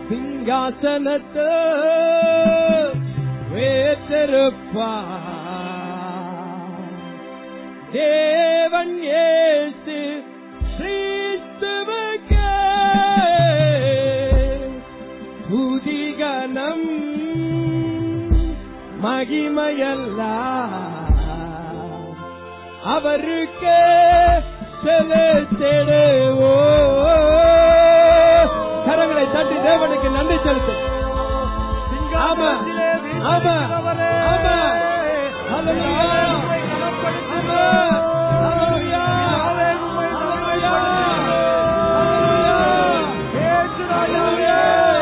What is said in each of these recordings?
சிங்காசனத்து வேத்திருப்பா தேவன் ஏசு கிறிஸ்துவுக்கே புதிகனம் மகிமையெல்லாம் அவருக்கே செலுத்திடுவோ கரங்களை தட்டி தேவனுக்கு நன்றி செலுத்து ஆமா ஆமா ஆமா ஹalleluya ஆமா ஹalleluya ஹalleluya ஹalleluya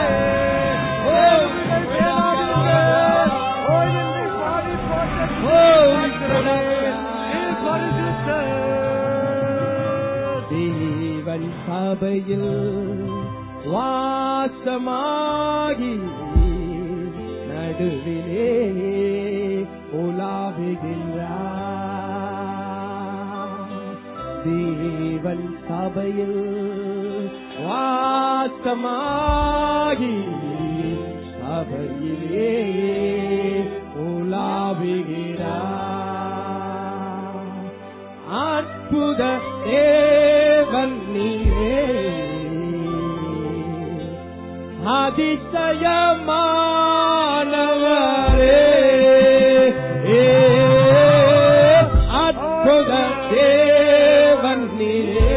தேவன் சபையில் வாசமாகி நடுவிலே உலாவுகின்றார் தேவன் சபையில் வாசமாகி சபையிலே உலாவுகிறார் அற்புத தேவன் நீரே அதிசயமானவரே ஏ, அற்புத தேவன் நீரே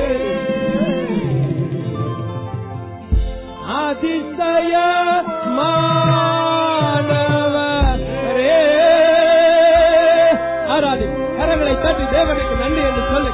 அதிசயமானவரே ஆராதி கரங்களை தட்டி தேவனுக்கு நன்றி என்று சொல்லு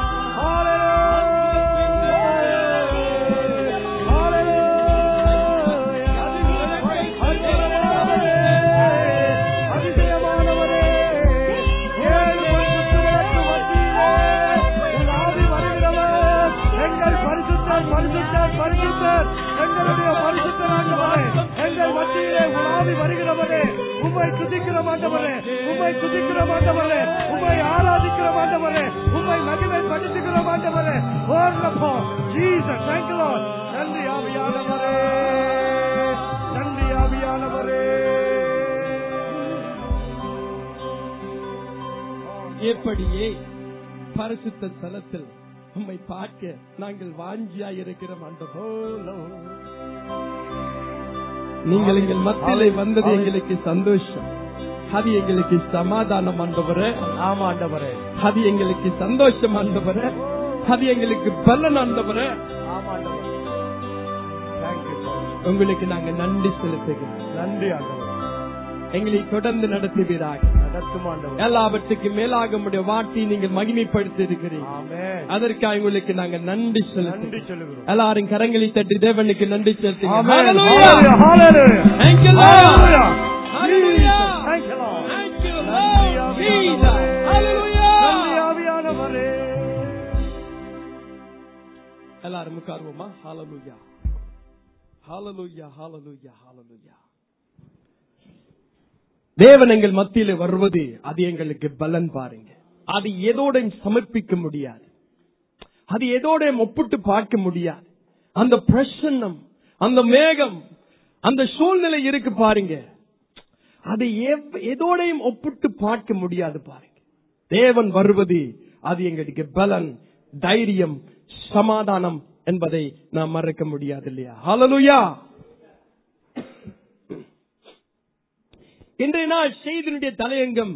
உம்மை துதிக்கிற மாட்டவரே உம்மை துதிக்கிற மாட்டவரே உம்மை ஆராதிக்கிற மாட்டவரே உம்மை மகிமை படுத்துகிற மாட்டவரே ஓர்லப்போ ஜீசஸ் தேங்க் லார்ட் நன்றி ஆவியானவரே நன்றி ஆவியானவரே எப்படியே பரிசுத்த ஸ்தலத்தில் உம்மை பார்க்க நாங்கள் வாஞ்சியா இருக்கிறோம் ஆண்டவோ நீங்கள் எங்கள் மத்தியிலே வந்தது எங்களுக்கு சந்தோஷம் அது எங்களுக்கு சமாதானம் ஆண்டவரே ஆமா ஆண்டவரே அது எங்களுக்கு சந்தோஷம் ஆண்டவரே அது எங்களுக்கு பலன் ஆண்டவரே ஆமா ஆண்டவரே தேங்க்யூ உங்களுக்கு நாங்க நன்றி செலுத்துகிறோம் நன்றி ஆண்டவரே எங்களை தொடர்ந்து நடத்துவீராக நடத்தும் ஆண்டவரே எல்லாவற்றுக்கு மேலாக உடைய வாட்டி நீங்கள் மகிமைப்படுத்தி இருக்கிறீர்கள் ஆமென் அதற்காக உங்களுக்கு நாங்க நன்றி நன்றி செலுத்துகிறோம் சொல்லுகிறோம் எல்லாரும் கரங்களை தட்டி தேவனுக்கு நன்றி செலுத்துங்க ஆமென் Hallelujah. Hallelujah Thank you, Lord. Hallelujah Hallelujah. thank you lord Thank you, நன்றி Lord ஆவியானவரே. Jesus. Hallelujah. நன்றி ஆவியானவரே எல்லாரும் உட்காருவோமா ஹalleluya ஹalleluya ஹalleluya ஹalleluya தேவன் எங்கள் மத்தியில வருவது அது எங்களுக்கு பலன் பாருங்க அது எதோடையும் சமர்ப்பிக்க முடியாது அது எதோடையும் ஒப்பிட்டு பார்க்க முடியாது அந்த பிரசன்னம் அந்த மேகம் அந்த சூழ்நிலை இருக்கு பாருங்க அது எவ்- எதோடையும் ஒப்பிட்டு பார்க்க முடியாது பாருங்க தேவன் வருவது அது எங்களுக்கு பலன் தைரியம் சமாதானம் என்பதை நாம் மறக்க முடியாது இல்லையா ஹalleluya இன்றைய நாள் செய்தினுடைய தலையங்கம்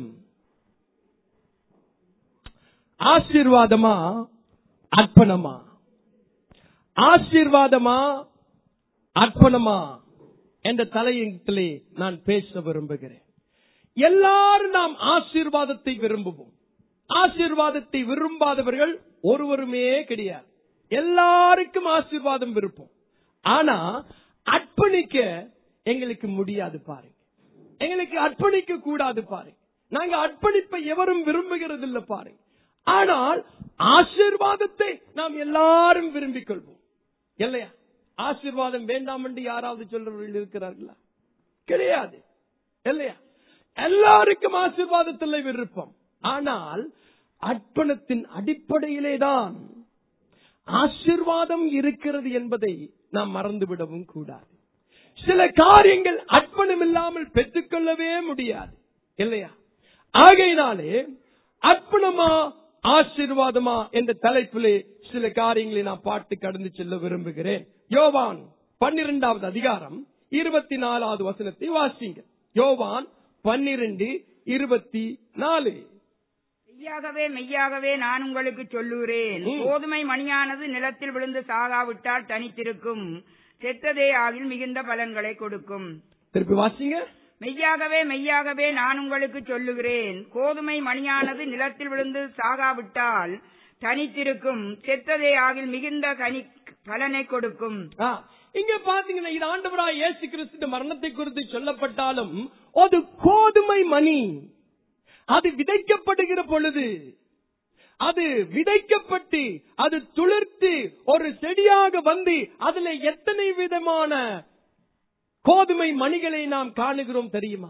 ஆசீர்வாதமா அர்ப்பணமா ஆசீர்வாதமா அர்ப்பணமா என்ற தலையங்கத்திலே நான் பேச விரும்புகிறேன் எல்லாரும் நாம் ஆசீர்வாதத்தை விரும்புவோம் ஆசீர்வாதத்தை விரும்பாதவர்கள் ஒருவருமே கிடையாது எல்லாருக்கும் ஆசீர்வாதம் விருப்பம் ஆனா அர்ப்பணிக்க எங்களுக்கு முடியாது பாருங்க எங்களுக்கு அர்ப்பணிக்க கூடாது பாருங்க நாங்க அர்ப்பணிப்பை எவரும் விரும்புகிறது இல்ல பாருங்க ஆனால் ஆசீர்வாதத்தை நாம் எல்லாரும் விரும்பிக் கொள்வோம் இல்லையா ஆசீர்வாதம் வேண்டாம் என்று யாராவது சொல்றவர்கள் இருக்கிறார்களா கிடையாது இல்லையா எல்லாருக்கும் ஆசீர்வாதத்தில் விருப்பம் ஆனால் அர்ப்பணத்தின் அடிப்படையிலே தான் ஆசீர்வாதம் இருக்கிறது என்பதை நாம் மறந்துவிடவும் கூடாது சில காரியங்கள் அர்ப்பணம் இல்லாமல் பெற்றுக்கொள்ளவே முடியாது இல்லையா ஆகையினாலே அர்ப்பணமா ஆசீர்வாதமா என்ற தலைப்பிலே சில காரியங்களை நான் பாட்டு கடந்து செல்ல விரும்புகிறேன் யோவான் பன்னிரெண்டாவது அதிகாரம் இருபத்தி நாலாவது வசனத்தை வாசிங்க யோவான் பன்னிரண்டு இருபத்தி நாலு மெய்யாகவே மெய்யாகவே நான் உங்களுக்கு சொல்லுகிறேன் ம். கோதுமை மணியானது நிலத்தில் விழுந்து சாகாவிட்டால் தனித்திருக்கும் செத்ததே ஆவில் மிகுந்த பலன்களை கொடுக்கும் திருப்பி வாசிங்க மெய்யாகவே மெய்யாகவே நான் உங்களுக்கு சொல்லுகிறேன் கோதுமை மணியானது நிலத்தில் விழுந்து சாகாவிட்டால் தனித்திருக்கும் செத்ததே ஆவில் மிகுந்த கனி பலனை கொடுக்கும் ஆ, இங்க பாத்தீங்கன்னா இது ஆண்டவராய் இயேசு கிறிஸ்து மரணத்தை குறித்து சொல்லப்பட்டாலும் அது கோதுமை மணி அது விதைக்கப்படுகிற பொழுது அது விதைக்கப்பட்டு அது துளிர்த்து ஒரு செடியாக வந்து அதுல எத்தனை விதமான கோதுமை மணிகளை நாம் காணுகிறோம் தெரியுமா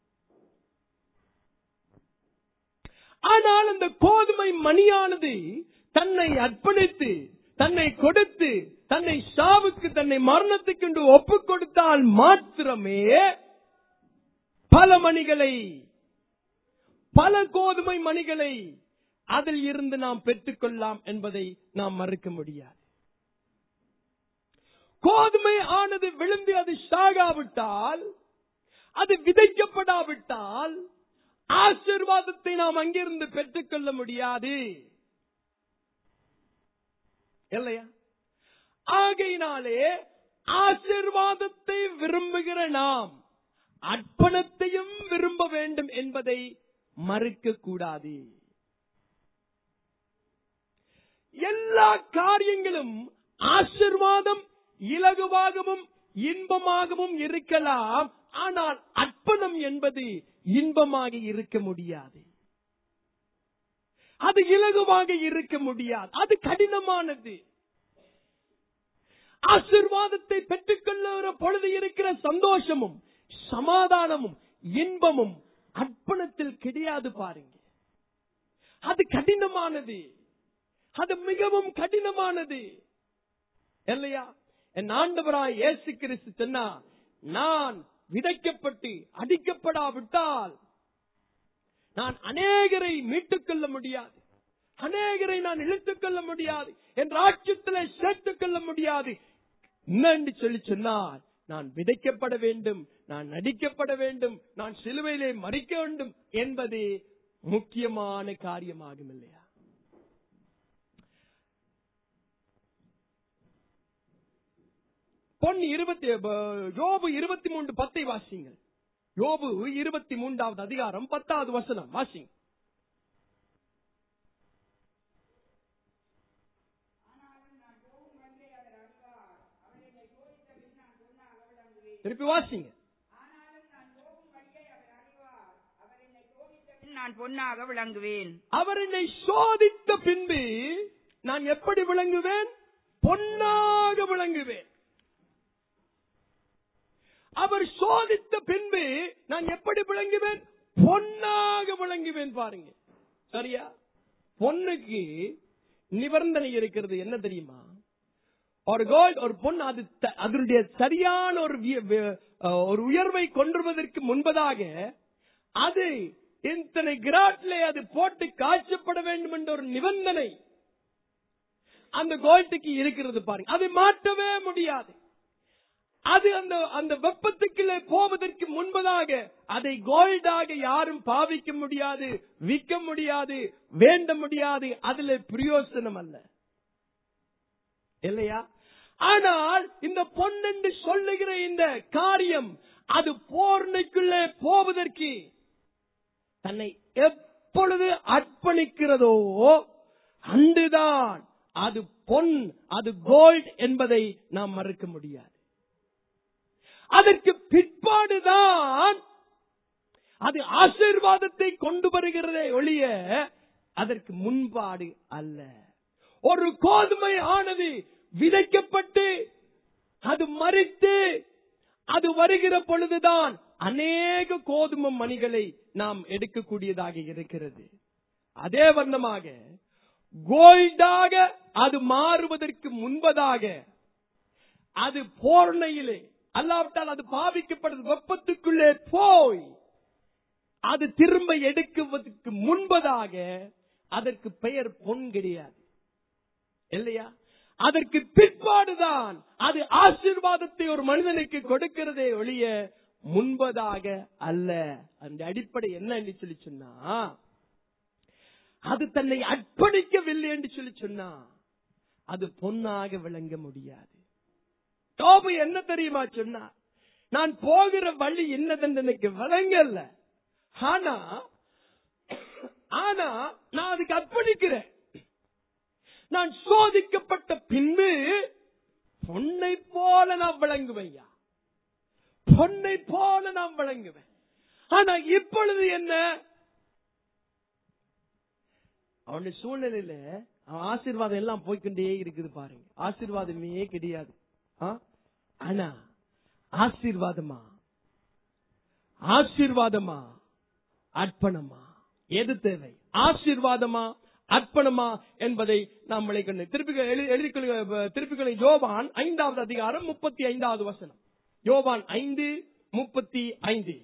ஆனால் அந்த கோதுமை மணியானது தன்னை அர்ப்பணித்து தன்னை கொடுத்து தன்னை சாவுக்கு தன்னை மரணத்துக்கு என்று ஒப்பு கொடுத்தால் மாத்திரமே பல மணிகளை பல கோதுமை மணிகளை அதில் இருந்து நாம் பெற்றுக்கொள்ளலாம் என்பதை நாம் மறுக்க முடியாது கோதுமை ஆனது விழுந்து அது சாகாவிட்டால் அது விதைக்கப்படாவிட்டால் ஆசீர்வாதத்தை நாம் அங்கிருந்து பெற்றுக்கொள்ள முடியாது இல்லையா ஆகையினாலே ஆசீர்வாதத்தை விரும்புகிற நாம் அர்ப்பணத்தையும் விரும்ப வேண்டும் என்பதை மறுக்க கூடாது எல்லா காரியங்களும் ஆசிர்வாதம் இலகுவாகவும் இன்பமாகவும் இருக்கலாம் ஆனால் அர்ப்பணம் என்பது இன்பமாக இருக்க முடியாது அது இலகுவாக இருக்க முடியாது அது கடினமானது ஆசிர்வாதத்தை பெற்றுக்கொள்ளுகிற பொழுது இருக்கிற சந்தோஷமும் சமாதானமும் இன்பமும் அர்ப்பணத்தில் கிடையாது பாருங்க அது கடினமானது அது மிகவும் கடினமானது இல்லையா என் ஆண்டவராய் இயேசு கிறிஸ்து சொன்னா நான் விதைக்கப்பட்டு அடிக்கப்படாவிட்டால் நான் அநேகரை மீட்டுக் கொள்ள முடியாது அநேகரை நான் இழுத்துக் கொள்ள முடியாது என் ராட்சத்தில் சேர்த்துக் கொள்ள முடியாது என்னன்னு சொல்லி சொன்னால் நான் விதைக்கப்பட வேண்டும் நான் நடிக்கப்பட வேண்டும் நான் சிலுவையிலே மறிக்க வேண்டும் என்பது முக்கியமான காரியமாகும் இல்லையா பொன் இருபத்தி ப- யோபு இருபத்தி மூன்று பத்தை வாசிங்கள் யோபு இருபத்தி மூன்றாவது அதிகாரம் பத்தாவது வசனம் வாசிங்க திருப்பி வாசிங்க நான் பொன்னாக விளங்குவேன் அவர் என்னை சோதித்த பின்பு நான் எப்படி விளங்குவேன் பொன்னாக விளங்குவேன் அவர் சோதித்த பின்பு நான் எப்படி விளங்குவேன் பொன்னாக விளங்குவேன் பாருங்க சரியா பொண்ணுக்கு நிபந்தனை இருக்கிறது என்ன தெரியுமா ஒரு கோல்ட் ஒரு பொண்ணு அது த- அதனுடைய சரியான ஒரு வி- வி- அஹ், ஒரு உயர்வை கொண்டுவதற்கு முன்பதாக அது இத்தனை கிராட்ல அது போட்டு காய்ச்சப்பட வேண்டும் என்ற ஒரு நிபந்தனை அந்த கோல்ட்டுக்கு இருக்கிறது பாருங்க அதை மாற்றவே முடியாது அது அந்த அந்த வெப்பத்துக்குள்ளே போவதற்கு முன்பதாக அதை கோல்டாக யாரும் பாவிக்க முடியாது விற்க முடியாது வேண்ட முடியாது அதுல பிரயோசனம் அல்ல இல்லையா ஆனால் இந்த பொன்னென்று சொல்லுகிற இந்த காரியம் அது போர்ணைக்குள்ளே போவதற்கு தன்னை எப்பொழுது அர்ப்பணிக்கிறதோ அன்றுதான் அது பொன் அது கோல்ட் என்பதை நாம் மறுக்க முடியாது அதற்கு பிற்பாடுதான் அது ஆசீர்வாதத்தை கொண்டு வருகிறதே ஒழிய அதற்கு முன்பாடு அல்ல ஒரு கோதுமை ஆனது விதைக்கப்பட்டு அது மறித்து அது வருகிற பொழுதுதான் அநேக கோதுமை மணிகளை நாம் எடுக்கக்கூடியதாக இருக்கிறது அதே வண்ணமாக கோல்டாக அது மாறுவதற்கு முன்பதாக அது போர்ணையிலே அல்லாவிட்டால் அது பாவிக்கப்படுறது வெப்பத்துக்குள்ளே போய் அது திரும்ப எடுக்குவதற்கு முன்பதாக அதற்கு பெயர் பொன் கிடையாது இல்லையா அதற்கு பிற்பாடுதான் அது ஆசீர்வாதத்தை ஒரு மனிதனுக்கு கொடுக்கிறதே ஒழிய முன்பதாக அல்ல அந்த அடிப்படை என்ன என்று சொல்லி சொன்னா அது தன்னை அர்ப்பணிக்கவில்லை என்று சொல்லி சொன்னா அது பொன்னாக விளங்க முடியாது யோபு என்ன தெரியுமா சொன்னா நான் போகிற வழி என்னதென்று எனக்கு விளங்கல ஆனா ஆனா நான் அதுக்கு அர்ப்பணிக்கிறேன் நான் சோதிக்கப்பட்ட பின்பு பொன்னை போல நான் விளங்குவையா பொன்னை போல நான் விளங்குவேன் ஆனா இப்பொழுது என்ன அவனுடைய சூழ்நிலையில அவன் ஆசீர்வாதம் எல்லாம் போய்க்கொண்டே இருக்குது பாருங்க ஆசீர்வாதமே கிடையாது ஆ? ஆனா ஆசீர்வாதமா ஆசீர்வாதமா அர்ப்பணமா எது தேவை ஆசீர்வாதமா அர்ப்பணமா என்பதை நாம் விளைக்கணும் திருப்பி எழு- எழுதிக் கொள்ளுங்க திருப்பிக் கொள்ளுங்க யோவான் ஐந்தாவது அதிகாரம் முப்பத்தி ஐந்தாவது வசனம் யோவான் ஐந்து முப்பத்தி ஐந்து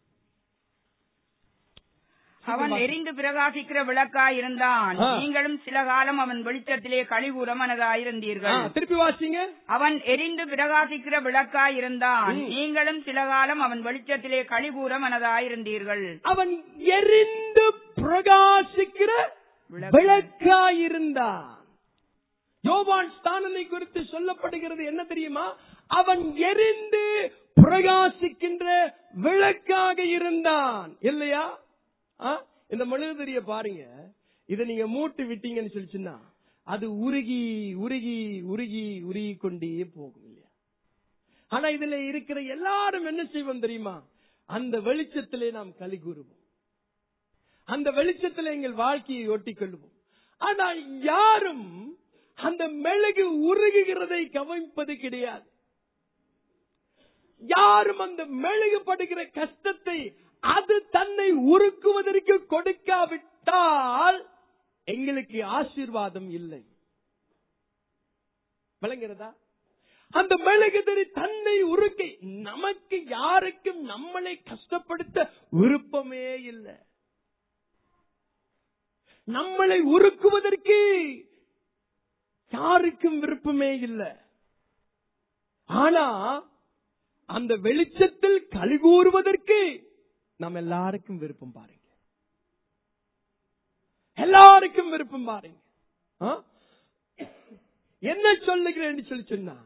அவன் எரிந்து பிரகாசிக்கிற விளக்காய் இருந்தான் ஆ. நீங்களும் சில காலம் அவன் வெளிச்சத்திலே கழிவுற ஆ, மனதாயிருந்தீர்கள் திருப்பி வாசிங்க அவன் எரிந்து பிரகாசிக்கிற விளக்காய் இருந்தான் ம். நீங்களும் சில காலம் அவன் வெளிச்சத்திலே கழிகூற மனதாயிருந்தீர்கள் அவன் எரிந்து பிரகாசிக்கிற விளக்கு. விளக்காயிருந்தான் யோவான் ஸ்தானனை குறித்து சொல்லப்படுகிறது என்ன தெரியுமா அவன் எரிந்து பிரகாசிக்கின்ற விளக்காக இருந்தான் இல்லையா ஆ? இந்த மெழுகுதிரிய பாருங்க இதை நீங்க மூட்டு விட்டீங்கன்னு சொல்லிச்சுன்னா அது உருகி உருகி உருகி உருகி கொண்டே போகும் இல்லையா ஆனா இதுல இருக்கிற எல்லாரும் என்ன செய்வோம் தெரியுமா அந்த வெளிச்சத்திலே நாம் களி கூறுவோம் அந்த வெளிச்சத்திலே எங்கள் வாழ்க்கையை ஒட்டிக் கொள்வோம் ஆனால் யாரும் அந்த மெழுகு உருகுகிறதை கவனிப்பது கிடையாது யாரும் அந்த மெழுகுபடுகிற கஷ்டத்தை அது தன்னை உருக்குவதற்கு கொடுக்காவிட்டால் எங்களுக்கு ஆசீர்வாதம் இல்லை விளங்குகிறதா அந்த மெழுகுதிரி தன்னை உருக்கை நமக்கு யாருக்கும் நம்மளை கஷ்டப்படுத்த விருப்பமே இல்லை நம்மளை உருக்குவதற்கு யாருக்கும் விருப்பமே இல்லை ஆனா அந்த வெளிச்சத்தில் கலிகூறுவதற்கு நம்ம எல்லாருக்கும் விருப்பம் பாருங்க எல்லாருக்கும் விருப்பம் பாருங்க ஆ? என்ன சொல்லுகிறேன் சொல்லி சொன்னா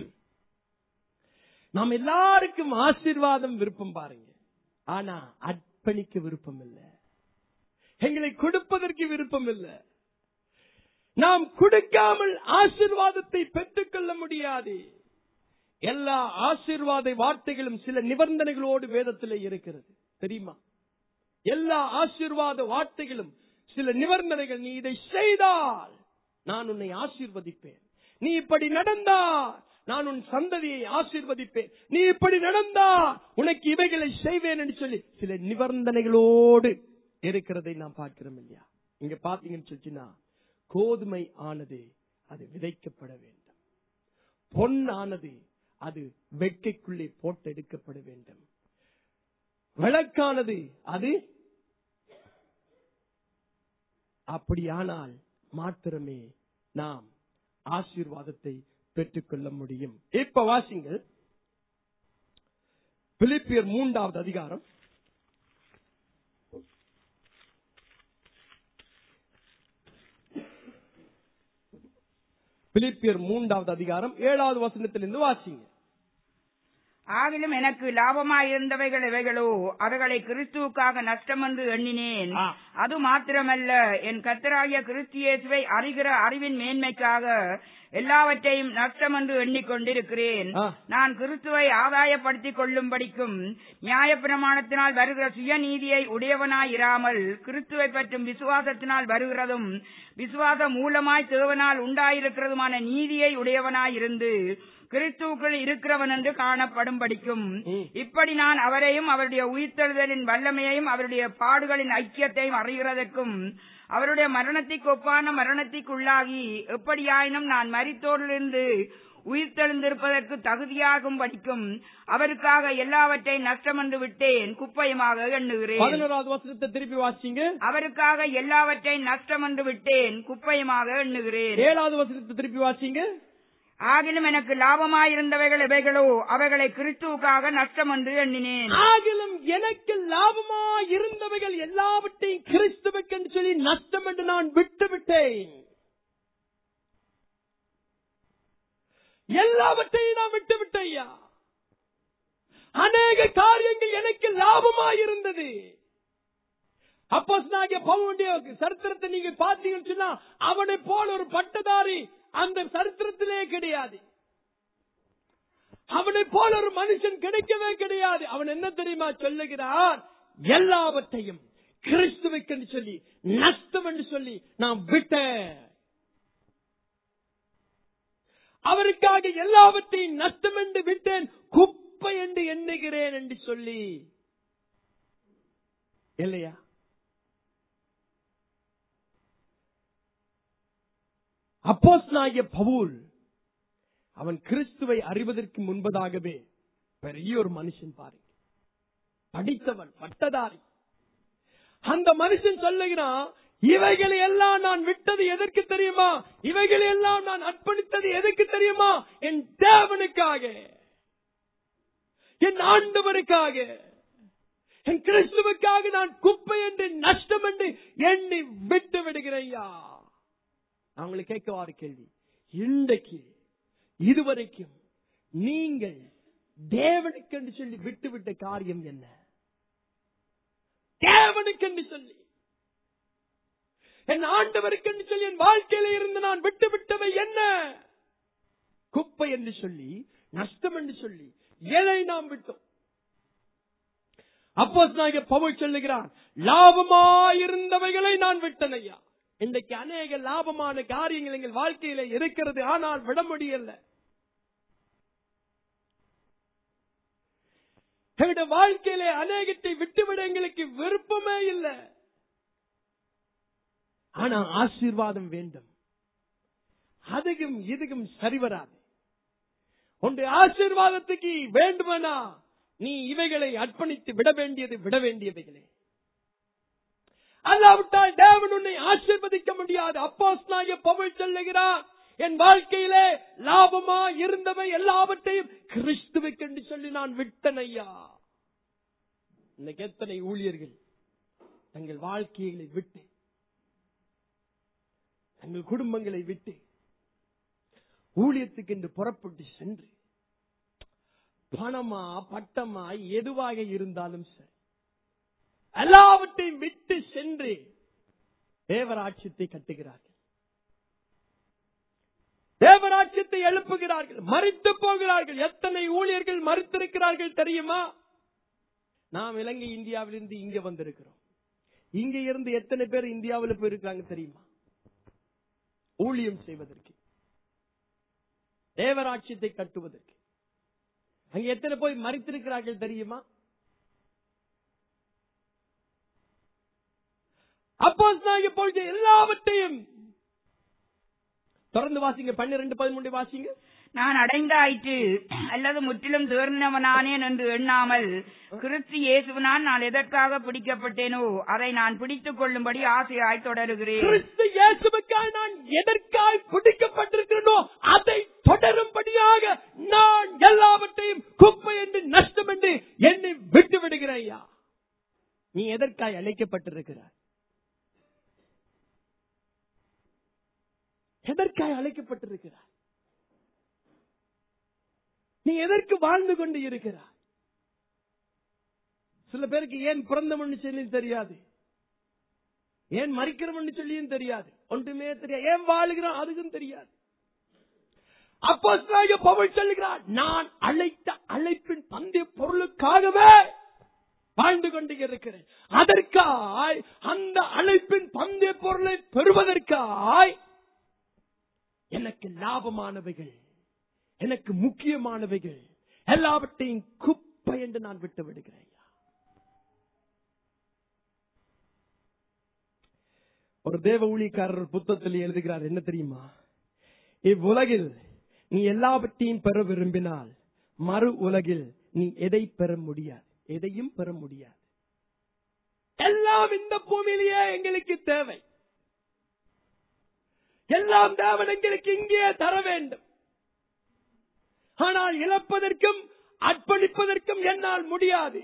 நாம் எல்லாருக்கும் ஆசீர்வாதம் விருப்பம் பாருங்க ஆனா அர்ப்பணிக்க விருப்பம் இல்லை எங்களை கொடுப்பதற்கு விருப்பம் இல்லை நாம் கொடுக்காமல் ஆசீர்வாதத்தை பெற்றுக்கொள்ள முடியாது எல்லா ஆசீர்வாத வார்த்தைகளும் சில நிபந்தனைகளோடு வேதத்திலே இருக்கிறது தெரியுமா எல்லா ஆசீர்வாத வார்த்தைகளும் சில நிபந்தனைகள் நீ இதை செய்தால் நான் உன்னை ஆசீர்வதிப்பேன் நீ இப்படி நடந்தால் நான் உன் சந்ததியை ஆசீர்வதிப்பேன் நீ இப்படி நடந்தா உனக்கு இவைகளை செய்வேன் என்று சொல்லி சில நிபந்தனைகளோடு இருக்கிறதை நாம் பார்க்கிறோம் இல்லையா இங்க பாத்தீங்கன்னு சொல்லிச்சுன்னா கோதுமை ஆனது அது விதைக்கப்பட வேண்டும் பொன் ஆனது அது வெட்கைக்குள்ளே போட்டெடுக்கப்பட வேண்டும் விளக்கானது அது அப்படியானால் மாத்திரமே நாம் ஆசீர்வாதத்தை பெற்றுக்கொள்ள முடியும் இப்ப வாசிங்கள் பிலிப்பியர் மூன்றாவது அதிகாரம் பிலிப்பியர் மூன்றாவது அதிகாரம் ஏழாவது வசனத்திலிருந்து வாசிங்க ஆகிலும் எனக்கு லாபமாயிருந்தவைகள் எவைகளோ அவைகளை கிறிஸ்துவுக்காக நஷ்டம் என்று எண்ணினேன் ஆ. அது மாத்திரமல்ல என் கத்தராகிய கிறிஸ்தியேசுவை அறிகிற அறிவின் மேன்மைக்காக எல்லாவற்றையும் நஷ்டம் என்று எண்ணிக்கொண்டிருக்கிறேன் ஆ. நான் கிறிஸ்துவை ஆதாயப்படுத்திக் கொள்ளும்படிக்கும் நியாயப்பிரமாணத்தினால் வருகிற சுயநீதியை உடையவனாயிராமல் கிறிஸ்துவை பற்றும் விசுவாசத்தினால் வருகிறதும் விசுவாச மூலமாய் தேவனால் உண்டாயிருக்கிறதுமான நீதியை உடையவனாயிருந்து கிறிஸ்துவுக்குள் இருக்கிறவன் என்று காணப்படும்படிக்கும் ம். இப்படி நான் அவரையும் அவருடைய உயிர்த்தெழுதலின் வல்லமையையும் அவருடைய பாடுகளின் ஐக்கியத்தையும் அறிகிறதற்கும் அவருடைய மரணத்திற்கு ஒப்பான மரணத்திற்குள்ளாகி எப்படியாயினும் நான் மரித்தோரிலிருந்து உயிர்த்தெழுந்திருப்பதற்கு தகுதியாகும் படிக்கும் அவருக்காக எல்லாவற்றை நஷ்டமென்று விட்டேன் குப்பையுமாக எண்ணுகிறேன் பதினோராவது வசனத்தை திருப்பி வாசிங்க அவருக்காக எல்லாவற்றை நஷ்டமென்று விட்டேன் குப்பையுமாக எண்ணுகிறேன் ஏழாவது வசனத்தை திருப்பி வாசிங்க ஆகிலும் எனக்கு லாபமாயிருந்தவைகள் எவைகளோ அவைகளை கிறிஸ்துவுக்காக நஷ்டம் என்று எண்ணினேன் ஆகிலும் எனக்கு லாபமா இருந்தவைகள் எல்லாவற்றையும் கிறிஸ்துவுக்கு என்று சொல்லி நஷ்டம் என்று நான் விட்டு விட்டேன் எல்லாவற்றையும் நான் விட்டு விட்டேன் ஐயா அநேக காரியங்கள் எனக்கு லாபமா இருந்தது அப்போ பவுனுடைய சரித்திரத்தை நீங்க பார்த்தீங்கன்னு சொன்னா அவனை போல ஒரு பட்டதாரி அந்த சரித்திரத்திலே கிடையாது அவனை போல ஒரு மனுஷன் கிடைக்கவே கிடையாது அவன் என்ன தெரியுமா சொல்லுகிறான் எல்லாவற்றையும் கிறிஸ்துவுக்கு என்று சொல்லி நஷ்டம் என்று சொல்லி நான் விட்டேன் அவருக்காக எல்லாவற்றையும் நஷ்டம் என்று விட்டேன் குப்பை என்று எண்ணுகிறேன் என்று சொல்லி இல்லையா அப்போஸ் பவுல் அவன் கிறிஸ்துவை அறிவதற்கு முன்பதாகவே பெரிய ஒரு மனுஷன் பாருங்க படித்தவன் பட்டதாரி அந்த மனுஷன் சொல்லுகிறான் இவைகளை எல்லாம் நான் விட்டது எதற்கு தெரியுமா இவைகளை எல்லாம் நான் அர்ப்பணித்தது எதற்கு தெரியுமா என் தேவனுக்காக என் ஆண்டவருக்காக என் கிறிஸ்துவுக்காக நான் குப்பை என்று நஷ்டம் என்று எண்ணி விட்டு விடுகிறேயா அவங்களை கேட்கவாறு கேள்வி இன்றைக்கு இதுவரைக்கும் நீங்கள் தேவனுக்கு என்று சொல்லி விட்டுவிட்ட காரியம் என்ன தேவனுக்கு என்று சொல்லி என் ஆண்டவருக்கு என்று சொல்லி என் வாழ்க்கையில இருந்து நான் விட்டு விட்டவை என்ன குப்பை என்று சொல்லி நஷ்டம் என்று சொல்லி எதை நாம் விட்டோம் அப்போ பவுல் சொல்லுகிறான் லாபமாயிருந்தவைகளை நான் விட்டேன் ஐயா இன்றைக்கு அநேக லாபமான காரியங்கள் எங்கள் வாழ்க்கையில இருக்கிறது ஆனால் விட முடியல எங்களுடைய வாழ்க்கையில அநேகத்தை விட்டுவிட எங்களுக்கு விருப்பமே இல்லை ஆனா ஆசீர்வாதம் வேண்டும் அதுக்கும் இதுக்கும் சரி வராது உன்னுடைய ஆசீர்வாதத்துக்கு வேண்டுமனா நீ இவைகளை அர்ப்பணித்து விட வேண்டியது விட வேண்டியவைகளே அல்லாவிட்டால் தேவன் உன்னை ஆசீர்வதிக்க முடியாது அப்போஸ் நாய பவுல் சொல்லுகிறார் என் வாழ்க்கையிலே லாபமா இருந்தவை எல்லாவற்றையும் கிறிஸ்துவுக்கு என்று சொல்லி நான் விட்டேன் ஐயா இன்னைக்கு எத்தனை ஊழியர்கள் தங்கள் வாழ்க்கைகளை விட்டு தங்கள் குடும்பங்களை விட்டு ஊழியத்துக்கு என்று புறப்பட்டு சென்று பணமா பட்டமா எதுவாக இருந்தாலும் சரி எல்லாவற்றையும் விட்டு சென்று தேவராட்சியத்தை கட்டுகிறார்கள் தேவராட்சியத்தை எழுப்புகிறார்கள் மறித்து போகிறார்கள் எத்தனை ஊழியர்கள் மறுத்திருக்கிறார்கள் தெரியுமா நாம் இலங்கை இந்தியாவிலிருந்து இங்க வந்திருக்கிறோம் இங்க இருந்து எத்தனை பேர் இந்தியாவில் போயிருக்காங்க தெரியுமா ஊழியம் செய்வதற்கு தேவராட்சியத்தை கட்டுவதற்கு அங்க எத்தனை போய் மறித்திருக்கிறார்கள் தெரியுமா அப்போ பொழுது எல்லாவற்றையும் தொடர்ந்து வாசிங்க பன்னிரண்டு பதிமூன்று வாசிங்க நான் அடைந்தாயிற்று அல்லது முற்றிலும் தேர்ந்தவனானேன் என்று எண்ணாமல் கிறிஸ்து இயேசுவினால் நான் எதற்காக பிடிக்கப்பட்டேனோ அதை நான் பிடித்துக் கொள்ளும்படி ஆசையாய் தொடருகிறேன் கிறிஸ்து இயேசுவுக்காய் நான் எதற்காய் பிடிக்கப்பட்டிருக்கிறேனோ அதை தொடரும்படியாக நான் எல்லாவற்றையும் குப்பை என்று நஷ்டம் என்று என்னை விட்டு விடுகிறேன் ஐயா நீ எதற்காய் அழைக்கப்பட்டிருக்கிறாய் எதற்காய் அழைக்கப்பட்டிருக்கிறாய் நீ எதற்கு வாழ்ந்து கொண்டு இருக்கிறாய் சில பேருக்கு ஏன் பிறந்தவன்னு சொல்லி தெரியாது ஏன் மறிக்கிறவன்னு சொல்லியும் தெரியாது ஒன்றுமே தெரியாது ஏன் வாழுகிறான் அதுக்கும் தெரியாது அப்போ பவுல் சொல்லுகிறார் நான் அழைத்த அழைப்பின் பந்தய பொருளுக்காகவே வாழ்ந்து கொண்டு இருக்கிறேன் அதற்காய் அந்த அழைப்பின் பந்தய பொருளை பெறுவதற்காய் எனக்கு லாபமானவைகள் எனக்கு முக்கியமானவைகள் எல்லாவற்றையும் குப்பை என்று நான் விட்டு விடுகிறேன் ஒரு தேவ ஊழியக்காரர் புத்தகத்தில் எழுதுகிறார் என்ன தெரியுமா இவ்வுலகில் நீ எல்லாவற்றையும் பெற விரும்பினால் மறு உலகில் நீ எதை பெற முடியாது எதையும் பெற முடியாது எல்லாம் இந்த பூமியிலேயே எங்களுக்கு தேவை எல்லாம் தேவன் எங்களுக்கு இங்கே தர வேண்டும் ஆனால் இழப்பதற்கும் அர்ப்பணிப்பதற்கும் என்னால் முடியாது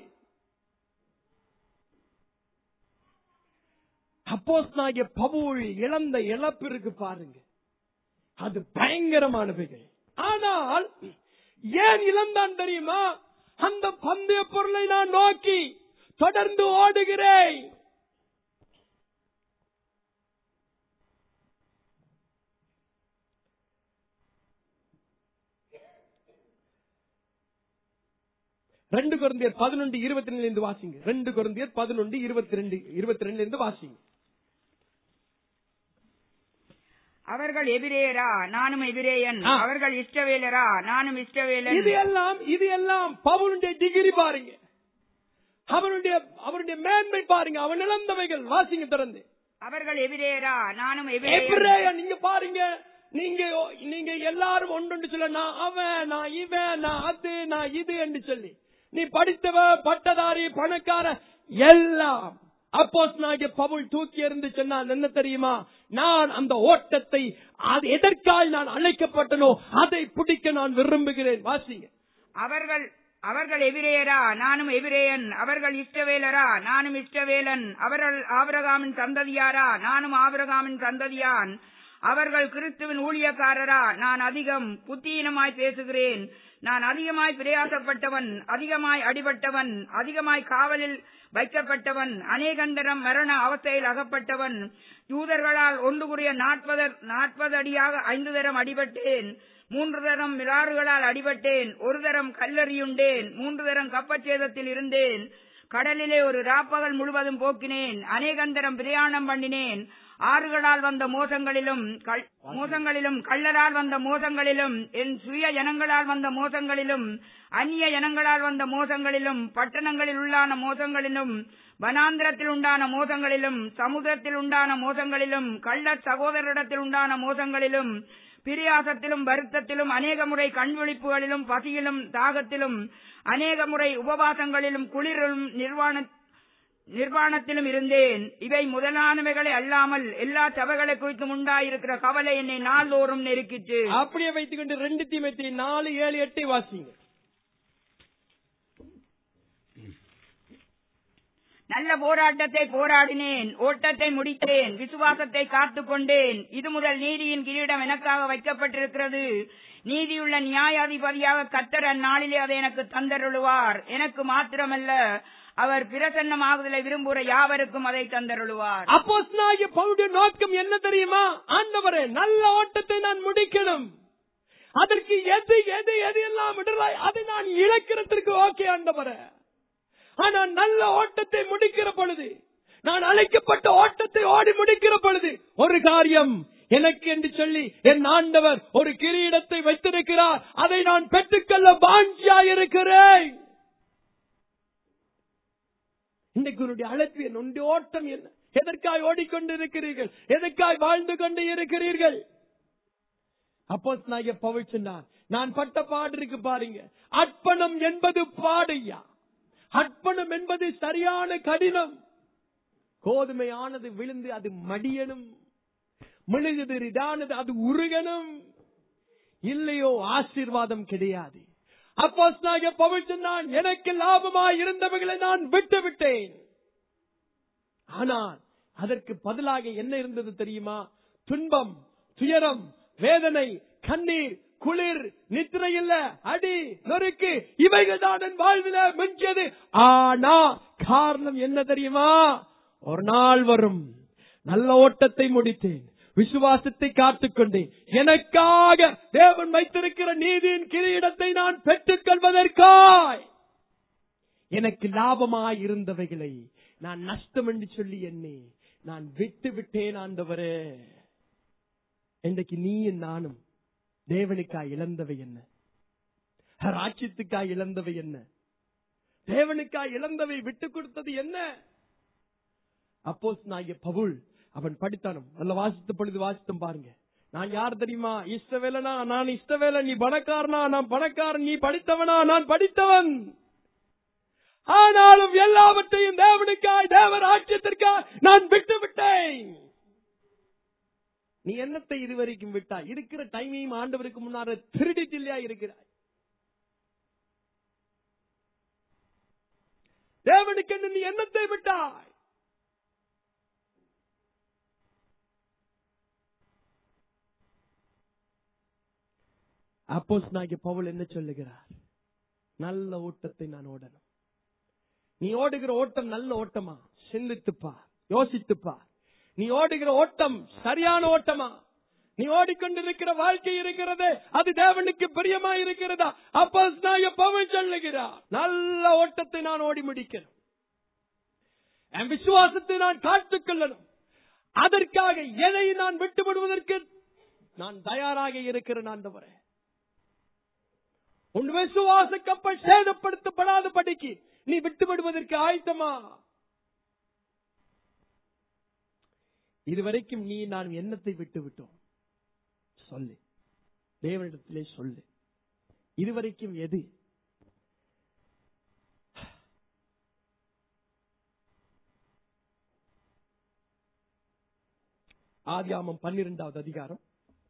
அப்போஸ் நாகிய பவுல் இழந்த இழப்பு இருக்கு பாருங்க அது பயங்கரமானவைகள் ஆனால் ஏன் இழந்தான் தெரியுமா அந்த பந்தய பொருளை நான் நோக்கி தொடர்ந்து ஓடுகிறேன் ரெண்டு குழந்தையர் பதினொன்று இருபத்தி ரெண்டுல இருந்து வாசிங்க ரெண்டு குழந்தையர் பதினொன்று இருபத்தி ரெண்டு இருபத்தி ரெண்டுல இருந்து வாசிங்க அவர்கள் எபிரேயரா நானும் எபிரேயன் ஆ. அவர்கள் இஷ்டவேலரா நானும் இஷ்டவேலன் இது எல்லாம் இது எல்லாம் பவுனுடைய டிகிரி பாருங்க அவனுடைய அவருடைய மேன்மை பாருங்க அவன் இழந்தவைகள் வாசிங்க திறந்து அவர்கள் எபிரேயரா நானும் எபிரேயன் எபிரேயன் நீங்க பாருங்க நீங்க நீங்க எல்லாரும் ஒன்று சொல்ல நான் அவன் நான் இவன் நான் அது நான் இது என்று சொல்லி நீ படித்தவ பட்டதாரி பணக்கார எல்லாம் அப்போஸ் நாகிய பவுல் தூக்கி எறிந்து சொன்னால் என்ன தெரியுமா நான் அந்த ஓட்டத்தை அது எதற்காக நான் அழைக்கப்பட்டனோ அதை பிடிக்க நான் விரும்புகிறேன் வாசிங்க அவர்கள் அவர்கள் எபிரேயரா நானும் எபிரேயன் அவர்கள் இஷ்டவேலரா நானும் இஷ்டவேலன் அவர்கள் ஆபிரகாமின் சந்ததியாரா நானும் ஆபிரகாமின் சந்ததியான் அவர்கள் கிறிஸ்துவின் ஊழியக்காரரா நான் அதிகம் புத்தியீனமாய் பேசுகிறேன் நான் அதிகமாய் பிரயாசப்பட்டவன் அதிகமாய் அடிபட்டவன் அதிகமாய் காவலில் வைக்கப்பட்டவன் அநேகந்தரம் மரண அவஸ்தையில் அகப்பட்டவன் யூதர்களால் ஒன்று குறைய நாற்பது நாற்பது அடியாக ஐந்து தரம் அடிபட்டேன் மூன்று தரம் மிராறுகளால் அடிபட்டேன் ஒரு தரம் கல்லறியுண்டேன் மூன்று தரம் கப்பச்சேதத்தில் இருந்தேன் கடலிலே ஒரு ராப்பகல் முழுவதும் போக்கினேன் அநேகந்தரம் பிரயாணம் பண்ணினேன் ஆறுகளால் வந்த மோசங்களிலும் கள்- மோசங்களிலும் கள்ளரால் வந்த மோசங்களிலும் என் சுய ஜனங்களால் வந்த மோசங்களிலும் அந்நிய ஜனங்களால் வந்த மோசங்களிலும் பட்டணங்களில் உள்ளான மோசங்களிலும் வனாந்திரத்தில் உண்டான மோசங்களிலும் சமுதிரத்தில் உண்டான மோசங்களிலும் கள்ள சகோதரரிடத்தில் உண்டான மோசங்களிலும் பிரியாசத்திலும் வருத்தத்திலும் அநேக முறை கண்விழிப்புகளிலும் பசியிலும் தாகத்திலும் அநேக முறை உபவாசங்களிலும் குளிரிலும் நிர்வாண நிர்வாணத்திலும் இருந்தேன் இவை முதலானவைகளை அல்லாமல் எல்லா சபைகளை குறித்தும் உண்டாயிருக்கிற கவலை என்னை நாள்தோறும் நெருக்கிற்று அப்படியே வைத்துக் கொண்டு ரெண்டு தீமத்தி நாலு ஏழு எட்டை வாசிங்க நல்ல போராட்டத்தை போராடினேன் ஓட்டத்தை முடித்தேன் விசுவாசத்தை காத்துக் கொண்டேன் இது முதல் நீதியின் கிரீடம் எனக்காக வைக்கப்பட்டிருக்கிறது நீதியுள்ள நியாயாதிபதியாக கத்தர் அந்நாளிலே அதை எனக்கு தந்தருளுவார் எனக்கு மாத்திரமல்ல அவர் பிரசன்னமாகுதலை விரும்புகிற யாவருக்கும் அதை தந்தருளுவார் அப்போஸ்தலனாகிய பவுலுடைய நோக்கம் என்ன தெரியுமா ஆண்டவரே நல்ல ஓட்டத்தை நான் முடிக்கணும் அதற்கு எது எது எது எல்லாம் விடுறாய் அதை நான் இழக்கிறதுக்கு ஓகே ஆண்டவரே ஆனா நல்ல ஓட்டத்தை முடிக்கிற பொழுது நான் அழைக்கப்பட்ட ஓட்டத்தை ஓடி முடிக்கிற பொழுது ஒரு காரியம் எனக்கு என்று சொல்லி என் ஆண்டவர் ஒரு கிரீடத்தை வைத்திருக்கிறார் அதை நான் பெற்றுக்கொள்ள பாஞ்சியா இருக்கிறேன் இன்னைக்கு உன்னுடைய அழைப்பு என்ன உன்னுடைய ஓட்டம் என்ன எதற்காய் ஓடிக்கொண்டு இருக்கிறீர்கள் எதற்காய் வாழ்ந்து கொண்டு இருக்கிறீர்கள் அப்போ நாய பவுல் சொன்னார் நான் பட்ட பாடு இருக்கு பாருங்க அர்ப்பணம் என்பது பாடையா அர்ப்பணம் என்பது சரியான கடினம் கோதுமையானது விழுந்து அது மடியணும் மெழுகுது இதானது அது உருகணும் இல்லையோ ஆசீர்வாதம் கிடையாது அப்போ பவுல் சொன்னான் எனக்கு லாபமாய் இருந்தவைகளை நான் விட்டு விட்டேன் ஆனால் அதற்கு பதிலாக என்ன இருந்தது தெரியுமா துன்பம் துயரம் வேதனை கண்ணீர் குளிர் நித்திரை இல்ல அடி நொறுக்கு இவைகள் தான் என் வாழ்வில மிஞ்சியது ஆனா காரணம் என்ன தெரியுமா ஒரு நாள் வரும் நல்ல ஓட்டத்தை முடித்தேன் விசுவாசத்தை காத்துக்கொண்டேன் எனக்காக தேவன் வைத்திருக்கிற நீதியின் கிரீடத்தை நான் பெற்றுக் கொள்வதற்காய் எனக்கு லாபமாய் இருந்தவைகளை நான் நஷ்டம் என்று சொல்லி என்னை நான் விட்டு விட்டேன் ஆண்டவரே இன்றைக்கு நீயும் நானும் தேவனுக்காய் இழந்தவை என்ன ராட்சியத்துக்காய் இழந்தவை என்ன தேவனுக்காய் இழந்தவை விட்டு கொடுத்தது என்ன அப்போஸ் நாய பவுல் அவன் படித்தானும் நல்ல வாசித்த பொழுது வாசித்தம் பாருங்க நான் யார் தெரியுமா இஷ்டவேலனா நான் இஷ்டவேலன் நீ பணக்காரனா நான் பணக்காரன் நீ படித்தவனா நான் படித்தவன் ஆனாலும் எல்லாவற்றையும் தேவனுக்காய் தேவ ராஜ்யத்திற்காய் நான் விட்டு விட்டேன் நீ என்னத்தை இதுவரைக்கும் விட்டாய் இருக்கிற டைமையும் ஆண்டவருக்கு முன்னார திருடிட்டு இல்லையா இருக்கிறாய் தேவனுக்கு என்று நீ என்னத்தை விட்டாய் அப்போஸ் நாகிய பவுல் என்ன சொல்லுகிறார் நல்ல ஓட்டத்தை நான் ஓடணும் நீ ஓடுகிற ஓட்டம் நல்ல ஓட்டமா சிந்தித்துப்பா யோசித்துப்பா நீ ஓடுகிற ஓட்டம் சரியான ஓட்டமா நீ ஓடிக்கொண்டிருக்கிற வாழ்க்கை இருக்கிறது அது தேவனுக்கு பிரியமா இருக்கிறதா அப்போ பவுல் சொல்லுகிறார் நல்ல ஓட்டத்தை நான் ஓடி முடிக்கணும் என் விசுவாசத்தை நான் காத்துக் கொள்ளணும் அதற்காக எதை நான் விட்டு விடுவதற்கு நான் தயாராக இருக்கிறேன் ஆண்டவரே உன் விசுவாச கப்பல் சேதப்படுத்தப்படாத படிக்கு நீ விட்டு விடுவதற்கு ஆயத்தமா இதுவரைக்கும் நீ நான் எண்ணத்தை விட்டு விட்டோம் சொல்லு தேவனிடத்திலே சொல்லு இதுவரைக்கும் எது ஆதியாமம் பன்னிரெண்டாவது அதிகாரம்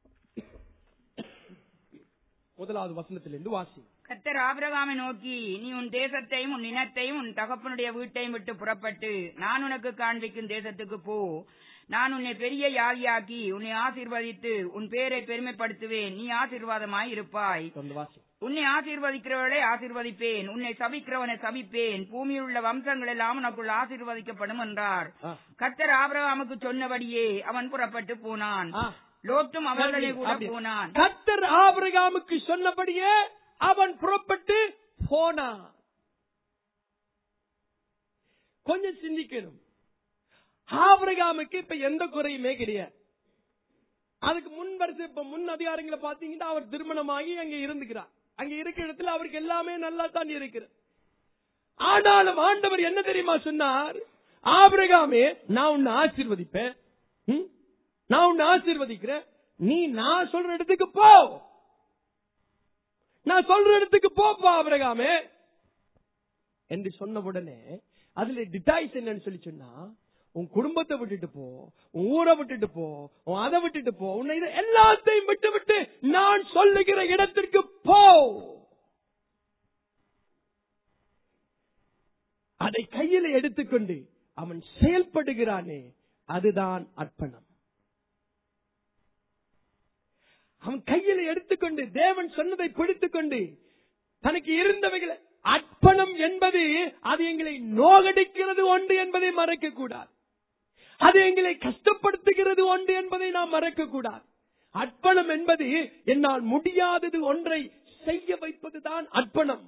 முதலாவது வசனத்திலிருந்து வாசி கர்த்தர் ஆபிரகாமை நோக்கி நீ உன் தேசத்தையும் உன் இனத்தையும் உன் தகப்பனுடைய வீட்டையும் விட்டு புறப்பட்டு நான் உனக்கு காண்பிக்கும் தேசத்துக்கு போ நான் உன்னை பெரிய யாகியாக்கி உன்னை ஆசீர்வதித்து உன் பேரை பெருமைப்படுத்துவேன் நீ ஆசீர்வாதமாய் இருப்பாய் தொடர்ந்து வாசி உன்னை ஆசீர்வதிக்கிறவர்களை ஆசீர்வதிப்பேன் உன்னை சபிக்கிறவனை சபிப்பேன் பூமியில் உள்ள வம்சங்கள் எல்லாம் உனக்குள் ஆசீர்வதிக்கப்படும் என்றார் ஆ. கர்த்தர் ஆபிரகாமுக்கு சொன்னபடியே அவன் புறப்பட்டு போனான் ஆ. லோத்தும் அவர்களே கூட அப்படி. போனான் கர்த்தர் ஆபிரகாமுக்கு சொன்னபடியே அவன் புறப்பட்டு போனான் கொஞ்சம் சிந்திக்கணும் ஆபிரகாமுக்கு இப்ப எந்த குறையுமே கிடையாது அதுக்கு முன் வருஷம் இப்ப முன் அதிகாரங்களை பாத்தீங்கன்னா அவர் திருமணமாகி அங்க இருந்துக்கிறார் அங்க இருக்கிற இடத்துல அவருக்கு எல்லாமே நல்லா தான் இருக்கிறது ஆனாலும் ஆண்டவர் என்ன தெரியுமா சொன்னார் ஆபிரகாமே நான் உன்னை ஆசீர்வதிப்பேன் ம்? நான் உன்னை ஆசீர்வதிக்கிறேன் நீ நான் சொல்ற இடத்துக்கு போ நான் சொல்ற இடத்துக்கு போப்பா ஆபிரகாமே என்று சொன்ன உடனே அதுல டிட்டாய்ஸ் என்னன்னு சொல்லி சொன்னா உன் குடும்பத்தை விட்டுட்டு போ உன் ஊரை விட்டுட்டு போ உன் அதை விட்டுட்டு போ உன்னை இதை எல்லாத்தையும் விட்டு விட்டு நான் சொல்லுகிற இடத்திற்கு போ அதை கையில எடுத்துக்கொண்டு அவன் செயல்படுகிறானே அதுதான் அர்ப்பணம் அவன் கையில எடுத்துக்கொண்டு தேவன் சொன்னதை பிடித்துக் கொண்டு தனக்கு இருந்தவைகளை அர்ப்பணம் என்பது அது எங்களை நோகடிக்கிறது ஒன்று என்பதை மறக்க கூடாது அது எங்களை கஷ்டப்படுத்துகிறது ஒன்று என்பதை நாம் மறக்க கூடாது அர்ப்பணம் என்பது என்னால் முடியாதது ஒன்றை செய்ய வைப்பதுதான் அர்ப்பணம்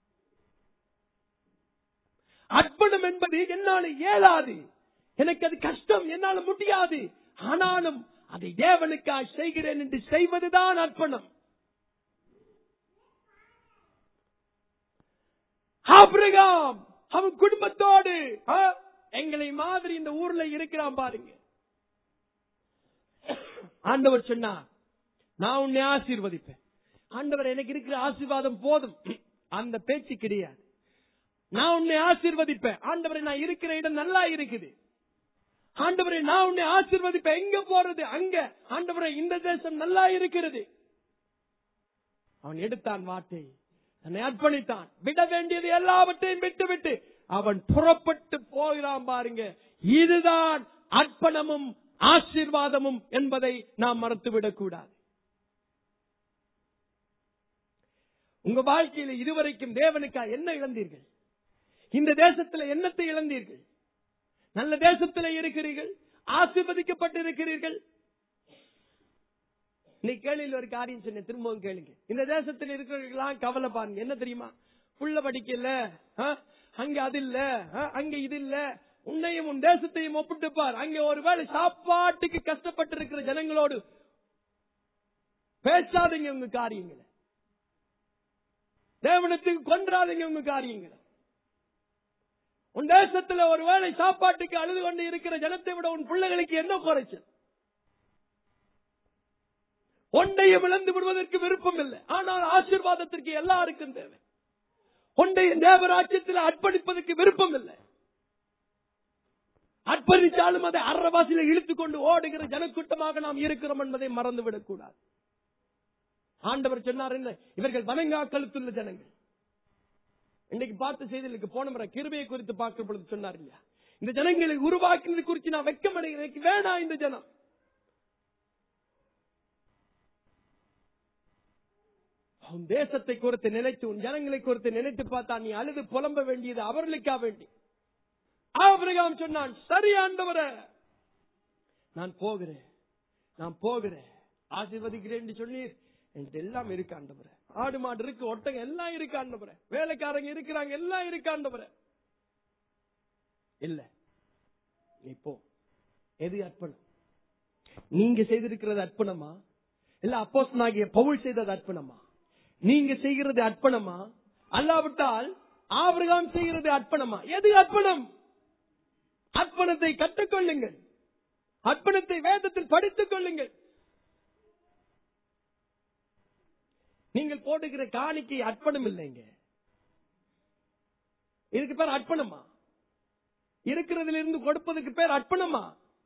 அர்ப்பணம் என்பது என்னால இயலாது எனக்கு அது கஷ்டம் என்னால முடியாது ஆனாலும் அதை தேவனுக்காக செய்கிறேன் என்று செய்வதுதான் அர்ப்பணம் ஆபிரகாம் அவன் குடும்பத்தோடு ஆ, எங்களை மாதிரி இந்த ஊர்ல இருக்கிறான் பாருங்க ஆண்டவர் சொன்னார் நான் உன்னை ஆசீர்வதிப்பேன் ஆண்டவர் எனக்கு இருக்கிற ஆசீர்வாதம் போதும் அந்த பேச்சு கிடையாது நான் உன்னை ஆசீர்வதிப்பேன் ஆண்டவரை நான் இருக்கிற இடம் நல்லா இருக்குது ஆண்டவரை நான் உன்னை ஆசீர்வதிப்பேன் எங்க போறது அங்க ஆண்டவரை இந்த தேசம் நல்லா இருக்கிறது அவன் எடுத்தான் வார்த்தை தன்னை அர்ப்பணித்தான் விட வேண்டியது எல்லாவற்றையும் விட்டு விட்டு அவன் புறப்பட்டு போகிறான் பாருங்க இதுதான் அர்ப்பணமும் ஆசீர்வாதமும் என்பதை நாம் மறந்துவிடக் கூடாது உங்க வாழ்க்கையில இதுவரைக்கும் தேவனுக்கா என்ன இழந்தீர்கள் இந்த தேசத்துல என்னத்தை இழந்தீர்கள் நல்ல தேசத்துல இருக்கிறீர்கள் ஆசீர்வதிக்கப்பட்டு இருக்கிறீர்கள் நீ கேள்வியில் ஒரு காரியம் சொன்ன திரும்பவும் கேளுங்க இந்த தேசத்தில் இருக்கிறவர்களாம் கவலை பாருங்க என்ன தெரியுமா புள்ள படிக்கல ஆ? அங்க அது இல்ல ஆ? அங்க இது இல்ல உன்னையும் உன் தேசத்தையும் ஒப்பிட்டு பார் அங்க ஒருவேளை சாப்பாட்டுக்கு கஷ்டப்பட்டு இருக்கிற ஜனங்களோடு பேசாதீங்க உங்க காரியங்களை தேவனத்துக்கு கொன்றாதீங்க உங்க காரியங்களை உன் தேசத்துல ஒருவேளை சாப்பாட்டுக்கு அழுது கொண்டு இருக்கிற ஜனத்தை விட உன் பிள்ளைகளுக்கு என்ன குறைச்சல் ஒன்றையும் இழந்து விடுவதற்கு விருப்பம் இல்லை ஆனால் ஆசீர்வாதத்திற்கு எல்லாருக்கும் தேவை ஒன்றையும் தேவராஜ்யத்தில் அர்ப்பணிப்பதற்கு விருப்பம் இல்லை அர்ப்பணித்தாலும் அதை அறவாசியில இழுத்துக் கொண்டு ஓடுகிற ஜனக்கூட்டமாக நாம் இருக்கிறோம் என்பதை மறந்துவிடக் கூடாது ஆண்டவர் சொன்னார் என்ன இவர்கள் வணங்கா கழுத்துள்ள ஜனங்கள் இன்னைக்கு பார்த்த செய்திகளுக்கு போன முறை கிருபையை குறித்து பார்க்கிற பொழுது சொன்னார் இல்லையா இந்த ஜனங்களை உருவாக்கினது குறித்து நான் வெக்கம் அடைகிறேன் எனக்கு வேணாம் இந்த ஜனம் உன் தேசத்தை குறித்து நினைத்து உன் ஜனங்களை குறித்து நினைத்து பார்த்தா நீ அழுது புலம்ப வேண்டியது அவர்களுக்கா வேண்டி ஆபிரகாம் சொன்னான் சரி ஆண்டவரே நான் போகிறேன் நான் போகிறேன் ஆசீர்வதிக்கிறேன் என்று சொல்லி என்கிட்ட எல்லாம் இருக்கு ஆண்டவரே ஆடு மாடு இருக்கு ஒட்டகம் எல்லாம் இருக்கு ஆண்டவரே வேலைக்காரங்க இருக்கிறாங்க எல்லாம் இருக்கு ஆண்டவரே இல்ல நீ போ எது அர்ப்பணம் நீங்க செய்திருக்கிறது அர்ப்பணமா இல்ல அப்போஸ் நாகிய பவுல் செய்தது அர்ப்பணமா நீங்க செய்கிறது அர்ப்பணமா அல்லாவிட்டால் ஆபிரகாம் செய்கிறது அர்ப்பணமா எது அர்ப்பணம் அர்ப்பணத்தை கற்றுக்கொள்ளுங்கள் அர்ப்பணத்தை வேதத்தில் படித்துக் கொள்ளுங்கள் நீங்கள் போடுகிற காணிக்கை அர்ப்பணம் இல்லைங்க இதுக்கு பேர் அர்ப்பணமா இருக்கிறதுல இருந்து கொடுப்பதுக்கு பேர் அர்ப்பணமா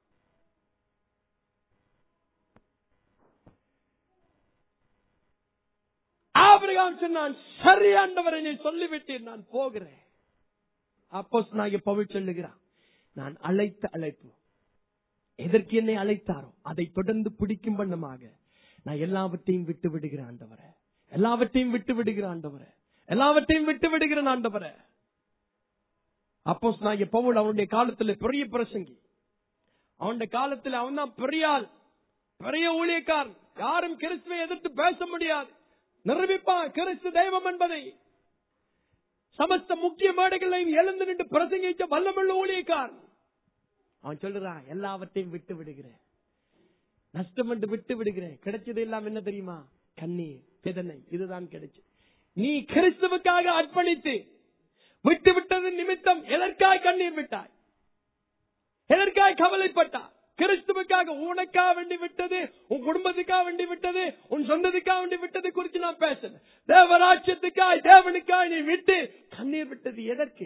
ஆபிரகாம் சொன்னான் சரி ஆண்டவரை நீ சொல்லிவிட்டேன் நான் போகிறேன் அப்போஸ் நான் பவுல் சொல்லுகிறான் நான் அழைத்த அழைப்பு எதற்கு என்னை அழைத்தாரோ அதை தொடர்ந்து பிடிக்கும் வண்ணமாக நான் எல்லாவற்றையும் விட்டு விடுகிறேன் ஆண்டவரே எல்லாவற்றையும் விட்டு விடுகிறேன் ஆண்டவரே எல்லாவற்றையும் விட்டு விடுகிறேன் ஆண்டவரே அப்போஸ் நான் பவுல் அவனுடைய காலத்துல பெரிய பிரசங்கி அவனுடைய காலத்துல அவன் தான் பெரிய ஆள் பெரிய ஊழியக்காரன் யாரும் கிறிஸ்துவை எதிர்த்து பேச முடியாது நிரூபிப்பான் கிறிஸ்து தெய்வம் என்பதை சமஸ்த முக்கிய மேடைகளையும் எழுந்து நின்று பிரசங்கிச்ச வல்லமுள்ள ஊழியக்காரன் அவன் சொல்றான் எல்லாவற்றையும் விட்டு விடுகிறேன் நஷ்டம் என்று விட்டு விடுகிறேன் கிடைச்சது எல்லாம் என்ன தெரியுமா கண்ணீர் வேதனை இதுதான் கிடைச்சு நீ கிறிஸ்துவுக்காக அர்ப்பணித்து விட்டு விட்டது நிமித்தம் எதற்காய் கண்ணீர் விட்டாய் எதற்காய் கவலைப்பட்டாய் கிறிஸ்துவுக்காக உனக்கா வேண்டி விட்டது உன் குடும்பத்துக்காக வேண்டி விட்டது உன் சொந்தத்துக்காக வேண்டி விட்டது குறித்து நான் பேசல தேவராட்சியத்துக்காய் தேவனுக்காய் நீ விட்டு கண்ணீர் விட்டது எதற்கு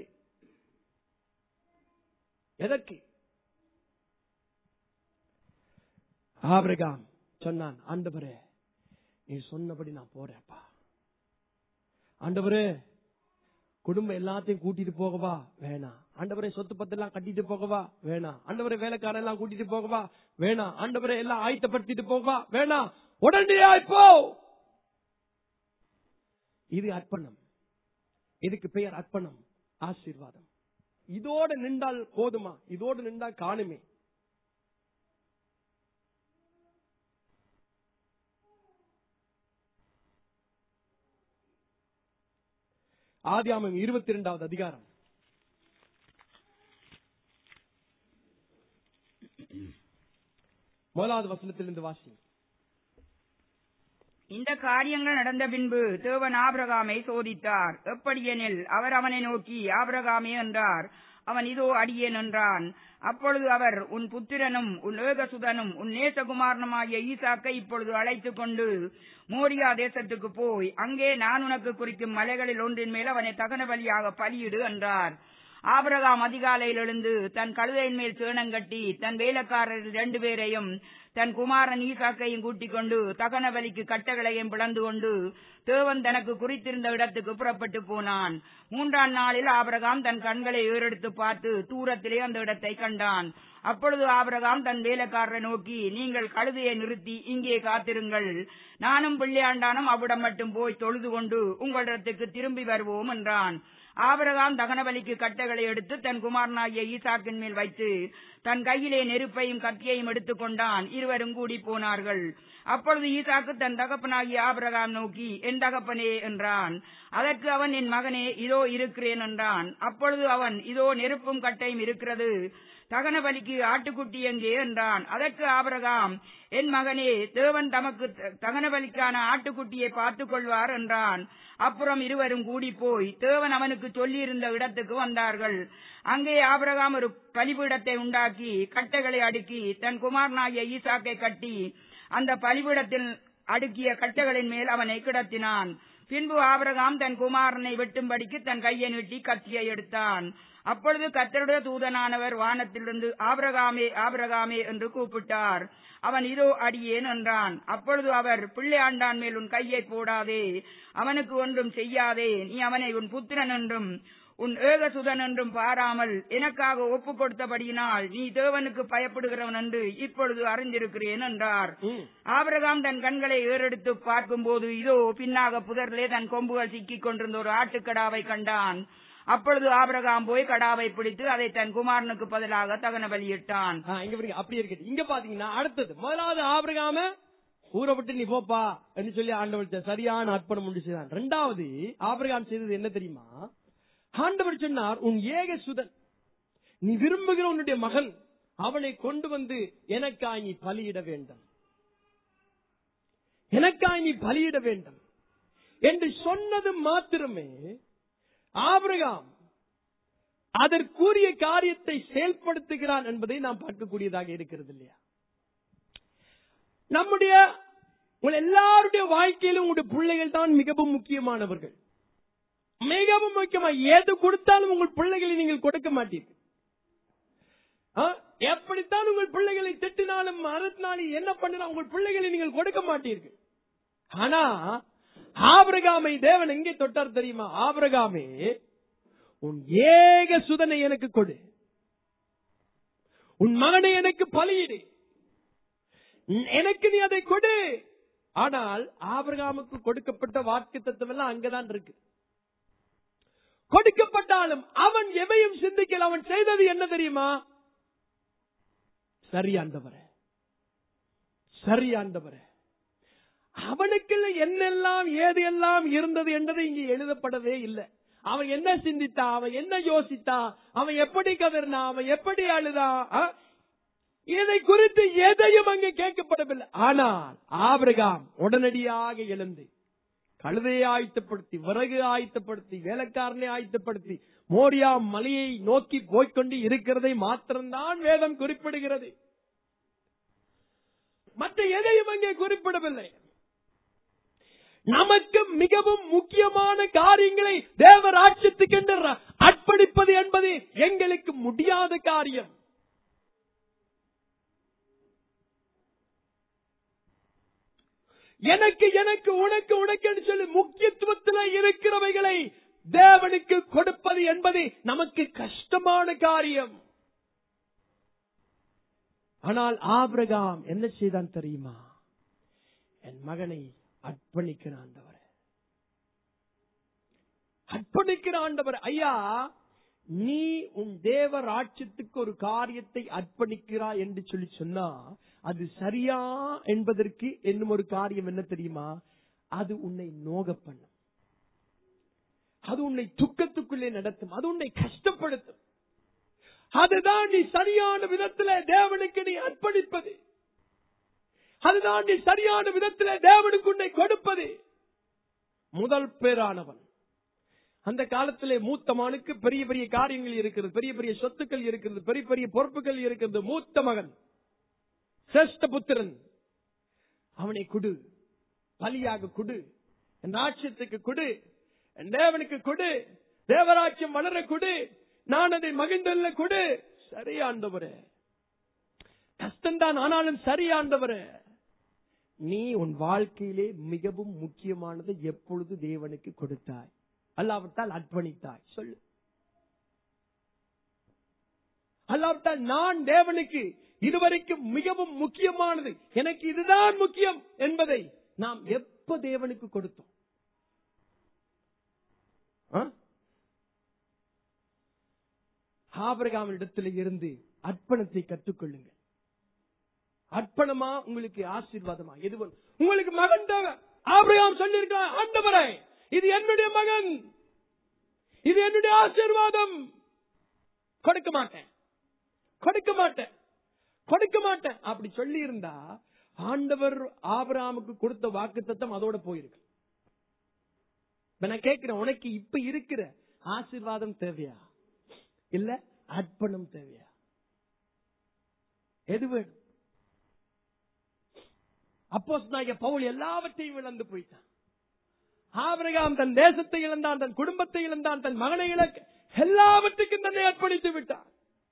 எதற்கு ஆபிரகாம் சொன்னான் ஆண்டவரே நீ சொன்னபடி நான் போறேன்ப்பா ஆண்டவரே குடும்பம் எல்லாத்தையும் கூட்டிட்டு போகவா வேணாம் ஆண்டவரே சொத்து பத்து எல்லாம் கட்டிட்டு போகவா வேணாம் ஆண்டவரே வேலைக்காரன் எல்லாம் கூட்டிட்டு போகவா வேணாம் ஆண்டவரே எல்லாம் ஆயத்தப்படுத்திட்டு போகவா வேணாம் உடனடியாய் போ இது அர்ப்பணம் இதுக்கு பெயர் அர்ப்பணம் ஆசீர்வாதம் இதோட நின்றால் போதுமா இதோடு நின்றால் காணுமே ஆதியாமம் இருபத்தி இரண்டாவது அதிகாரம் முதலாவது வசனத்திலிருந்து வாசி இந்த காரியங்கள் நடந்த பின்பு தேவன் ஆபிரகாமை சோதித்தார் எப்படியெனில் அவர் அவனை நோக்கி ஆபிரகாமே என்றார் அவன் இதோ அடியேன் என்றான் அப்பொழுது அவர் உன் புத்திரனும் உன் ஏகசுதனும் உன் நேசகுமாரனுமாகிய ஈசாக்கை இப்பொழுது அழைத்துக் கொண்டு மோரியா தேசத்துக்கு போய் அங்கே நான் உனக்கு குறிக்கும் மலைகளில் ஒன்றின் மேல் அவனை தகன பலியாக பலியிடு என்றார் ஆபிரகாம் அதிகாலையில் எழுந்து தன் கழுதையின் மேல் சேணம் கட்டி தன் வேலைக்காரர் இரண்டு பேரையும் தன் குமாரன் ஈசாக்கையும் கூட்டிக் கொண்டு தகன பலிக்கு கட்டளையும் பிளந்து கொண்டு தேவன் தனக்கு குறித்திருந்த இடத்துக்கு புறப்பட்டு போனான் மூன்றாம் நாளில் ஆபிரகாம் தன் கண்களை ஏறெடுத்து பார்த்து தூரத்திலே அந்த இடத்தை கண்டான் அப்பொழுது ஆபிரகாம் தன் வேலைக்காரரை நோக்கி நீங்கள் கழுதையை நிறுத்தி இங்கே காத்திருங்கள் நானும் பிள்ளையாண்டானும் அவ்விடம் மட்டும் போய் தொழுது கொண்டு உங்களிடத்துக்கு திரும்பி வருவோம் என்றான் ஆபிரகாம் தகனபலிக்கு கட்டைகளை எடுத்து தன் குமாரனாகிய ஈசாக்கின் மேல் வைத்து தன் கையிலே நெருப்பையும் கத்தியையும் எடுத்துக் கொண்டான் இருவரும் கூடி போனார்கள் அப்பொழுது ஈசாக்கு தன் தகப்பனாகிய ஆபிரகாம் நோக்கி என் தகப்பனே என்றான் அதற்கு அவன் என் மகனே இதோ இருக்கிறேன் என்றான் அப்பொழுது அவன் இதோ நெருப்பும் கட்டையும் இருக்கிறது தகன பலிக்கு ஆட்டுக்குட்டி எங்கே என்றான் அதற்கு ஆபிரகாம் என் மகனே தேவன் தமக்கு தகன பலிக்கான ஆட்டுக்குட்டியை பார்த்துக் கொள்வார் என்றான் அப்புறம் இருவரும் கூடி போய் தேவன் அவனுக்கு சொல்லியிருந்த இடத்துக்கு வந்தார்கள் அங்கே ஆபிரகாம் ஒரு பலிபீடத்தை உண்டாக்கி கட்டைகளை அடுக்கி தன் குமாரனாகிய ஈசாக்கை கட்டி அந்த பலிபீடத்தில் அடுக்கிய கட்டைகளின் மேல் அவனை கிடத்தினான் பின்பு ஆபிரகாம் தன் குமாரனை வெட்டும்படிக்கு தன் கையை நீட்டி கத்தியை எடுத்தான் அப்பொழுது கர்த்தருடைய தூதனானவர் வானத்திலிருந்து ஆபிரகாமே ஆபிரகாமே என்று கூப்பிட்டார் அவன் இதோ அடியேன் என்றான் அப்பொழுது அவர் பிள்ளை ஆண்டான் மேல் உன் கையை போடாதே அவனுக்கு ஒன்றும் செய்யாதே நீ அவனை உன் புத்திரன் என்றும் உன் ஏகசுதன் என்றும் பாராமல் எனக்காக ஒப்பு கொடுத்தபடியினால் நீ தேவனுக்கு பயப்படுகிறவன் என்று இப்பொழுது அறிந்திருக்கிறேன் என்றார் ம். ஆபிரகாம் தன் கண்களை ஏறெடுத்து பார்க்கும்போது இதோ பின்னாக புதரிலே தன் கொம்புகள் சிக்கிக் கொண்டிருந்த ஒரு ஆட்டுக்கடாவை கண்டான் அப்பொழுது ஆபிரகாம் போய் கடாவை பிடித்து அதை தன் குமாரனுக்கு பதிலாக தகன பலியிட்டான் ஆ, இங்க பாருங்க அப்படி இருக்குது இங்க பாத்தீங்கன்னா அடுத்தது முதலாவது ஆபிரகாம ஊரை விட்டு நீ போப்பா என்று சொல்லி ஆண்டவர் சரியான அர்ப்பணம் உண்டு செய்தான் ரெண்டாவது ஆபிரகாம் செய்தது என்ன தெரியுமா ஆண்டவர் சொன்னார் உன் ஏக சுதன் நீ விரும்புகிற உன்னுடைய மகன் அவனை கொண்டு வந்து எனக்காய் நீ பலியிட வேண்டும் எனக்காய் நீ பலியிட வேண்டும் என்று சொன்னது மாத்திரமே ஆபிரகாம் அதற்குரிய காரியத்தை செயல்படுத்துகிறான் என்பதை நாம் பார்க்கக்கூடியதாக இருக்கிறது இல்லையா நம்முடைய உங்கள் எல்லாருடைய வாழ்க்கையிலும் உங்களுடைய பிள்ளைகள் தான் மிகவும் முக்கியமானவர்கள் மிகவும் முக்கியமா எது கொடுத்தாலும் உங்கள் பிள்ளைகளை நீங்கள் கொடுக்க மாட்டீர்கள் ஆ? எப்படித்தான் உங்கள் பிள்ளைகளை திட்டினாலும் மறத்தினாலும் என்ன பண்ணினா உங்கள் பிள்ளைகளை நீங்கள் கொடுக்க மாட்டீர்கள் ஆனா ஆபிரகாமை தேவன் எங்கே தொட்டார் தெரியுமா ஆபிரகாமே உன் ஏக சுதனை எனக்கு கொடு உன் மகனை எனக்கு பலியிடு எனக்கு நீ அதை கொடு ஆனால் ஆபிரகாமுக்கு கொடுக்கப்பட்ட வாக்கு தத்துவம் எல்லாம் அங்கதான் இருக்கு கொடுக்கப்பட்டாலும் அவன் எவையும் சிந்திக்கல அவன் செய்தது என்ன தெரியுமா சரியாண்டவரே சரியாண்டவரே அவனுக்கு என்னெல்லாம் ஏது எல்லாம் இருந்தது என்றது இங்கே எழுதப்படவே இல்லை அவன் என்ன சிந்தித்தான் அவன் என்ன யோசித்தான் அவன் எப்படி கதறினான் அவன் எப்படி அழுதான் ஆ? இதை குறித்து எதையும் அங்கே கேட்கப்படவில்லை ஆனால் ஆபிரகாம் உடனடியாக எழுந்து கழுதையை ஆயத்தப்படுத்தி விறகு ஆயத்தப்படுத்தி வேலைக்காரனை ஆயத்தப்படுத்தி மோரியா மலையை நோக்கி போய்க்கொண்டு இருக்கிறதை மாத்திரம்தான் வேதம் குறிப்பிடுகிறது மற்ற எதையும் அங்கே குறிப்பிடவில்லை நமக்கு மிகவும் முக்கியமான காரியங்களை தேவராட்சியத்துக்கென்று அர்ப்பணிப்பது என்பது எங்களுக்கு முடியாத காரியம் எனக்கு எனக்கு உனக்கு உனக்கு என்று சொல்லி முக்கியத்துவத்தில் இருக்கிறவைகளை தேவனுக்கு கொடுப்பது என்பது நமக்கு கஷ்டமான காரியம் ஆனால் ஆபிரகாம் என்ன செய்தான் தெரியுமா என் மகனை அர்ப்பணிக்கிற ஆண்டவர் அர்ப்பணிக்கிற ஆண்டவர் ஐயா நீ உன் தேவ ராட்சியத்துக்கு ஒரு காரியத்தை அர்ப்பணிக்கிறாய் என்று சொல்லி சொன்னா அது சரியா என்பதற்கு என்னும் ஒரு காரியம் என்ன தெரியுமா அது உன்னை நோக பண்ணும் அது உன்னை துக்கத்துக்குள்ளே நடத்தும் அது உன்னை கஷ்டப்படுத்தும் அதுதான் நீ சரியான விதத்துல தேவனுக்கு நீ அர்ப்பணிப்பது அதுதான் நீ சரியான விதத்துல தேவனுக்கு உன்னை கொடுப்பது முதல் பேரானவன் அந்த காலத்திலே மூத்த மகனுக்கு பெரிய பெரிய காரியங்கள் இருக்கிறது பெரிய பெரிய சொத்துக்கள் இருக்கிறது பெரிய பெரிய பொறுப்புகள் இருக்கிறது மூத்த மகன் சிரேஷ்ட புத்திரன் அவனை குடு பலியாக குடு என் ராட்சியத்துக்கு குடு என் தேவனுக்கு கொடு தேவராட்சியம் வளர கொடு நான் அதை மகிழ்ந்தல்ல கொடு சரியாண்டவரே கஷ்டம்தான் ஆனாலும் சரியாண்டவரே நீ உன் வாழ்க்கையிலே மிகவும் முக்கியமானதை எப்பொழுது தேவனுக்கு கொடுத்தாய் அல்லாவிட்டால் அர்ப்பணித்தாய் சொல்லு அல்லாவிட்டால் நான் தேவனுக்கு இதுவரைக்கும் மிகவும் முக்கியமானது எனக்கு இதுதான் முக்கியம் என்பதை நாம் எப்ப தேவனுக்கு கொடுத்தோம் ஆ? ஆபிரகாம் இடத்துல இருந்து அர்ப்பணத்தை கற்றுக்கொள்ளுங்கள் அர்ப்பணமா உங்களுக்கு ஆசீர்வாதமா எது வேணும்? உங்களுக்கு மகன் தேவை ஆபிரகாம் சொல்லியிருக்கான் ஆண்டவரே இது என்னுடைய மகன் இது என்னுடைய ஆசீர்வாதம் கொடுக்க மாட்டேன் கொடுக்க மாட்டேன் கொடுக்க மாட்டேன் அப்படி சொல்லி இருந்தா ஆண்டவர் ஆபிரகாமுக்கு கொடுத்த வாக்கு அதோட போயிருக்கு இப்ப நான் கேட்கிறேன் உனக்கு இப்ப இருக்கிற ஆசீர்வாதம் தேவையா இல்ல அர்ப்பணம் தேவையா எது வேணும் அப்போஸ் பவுல் எல்லாவற்றையும் இழந்து போயிட்டான் ஆபிரகாம் தன் தேசத்தை இழந்தான் தன் குடும்பத்தை இழந்தான் தன் மகனை இழக்க எல்லாவற்றுக்கும் தன்னை அர்ப்பணித்து விட்டான்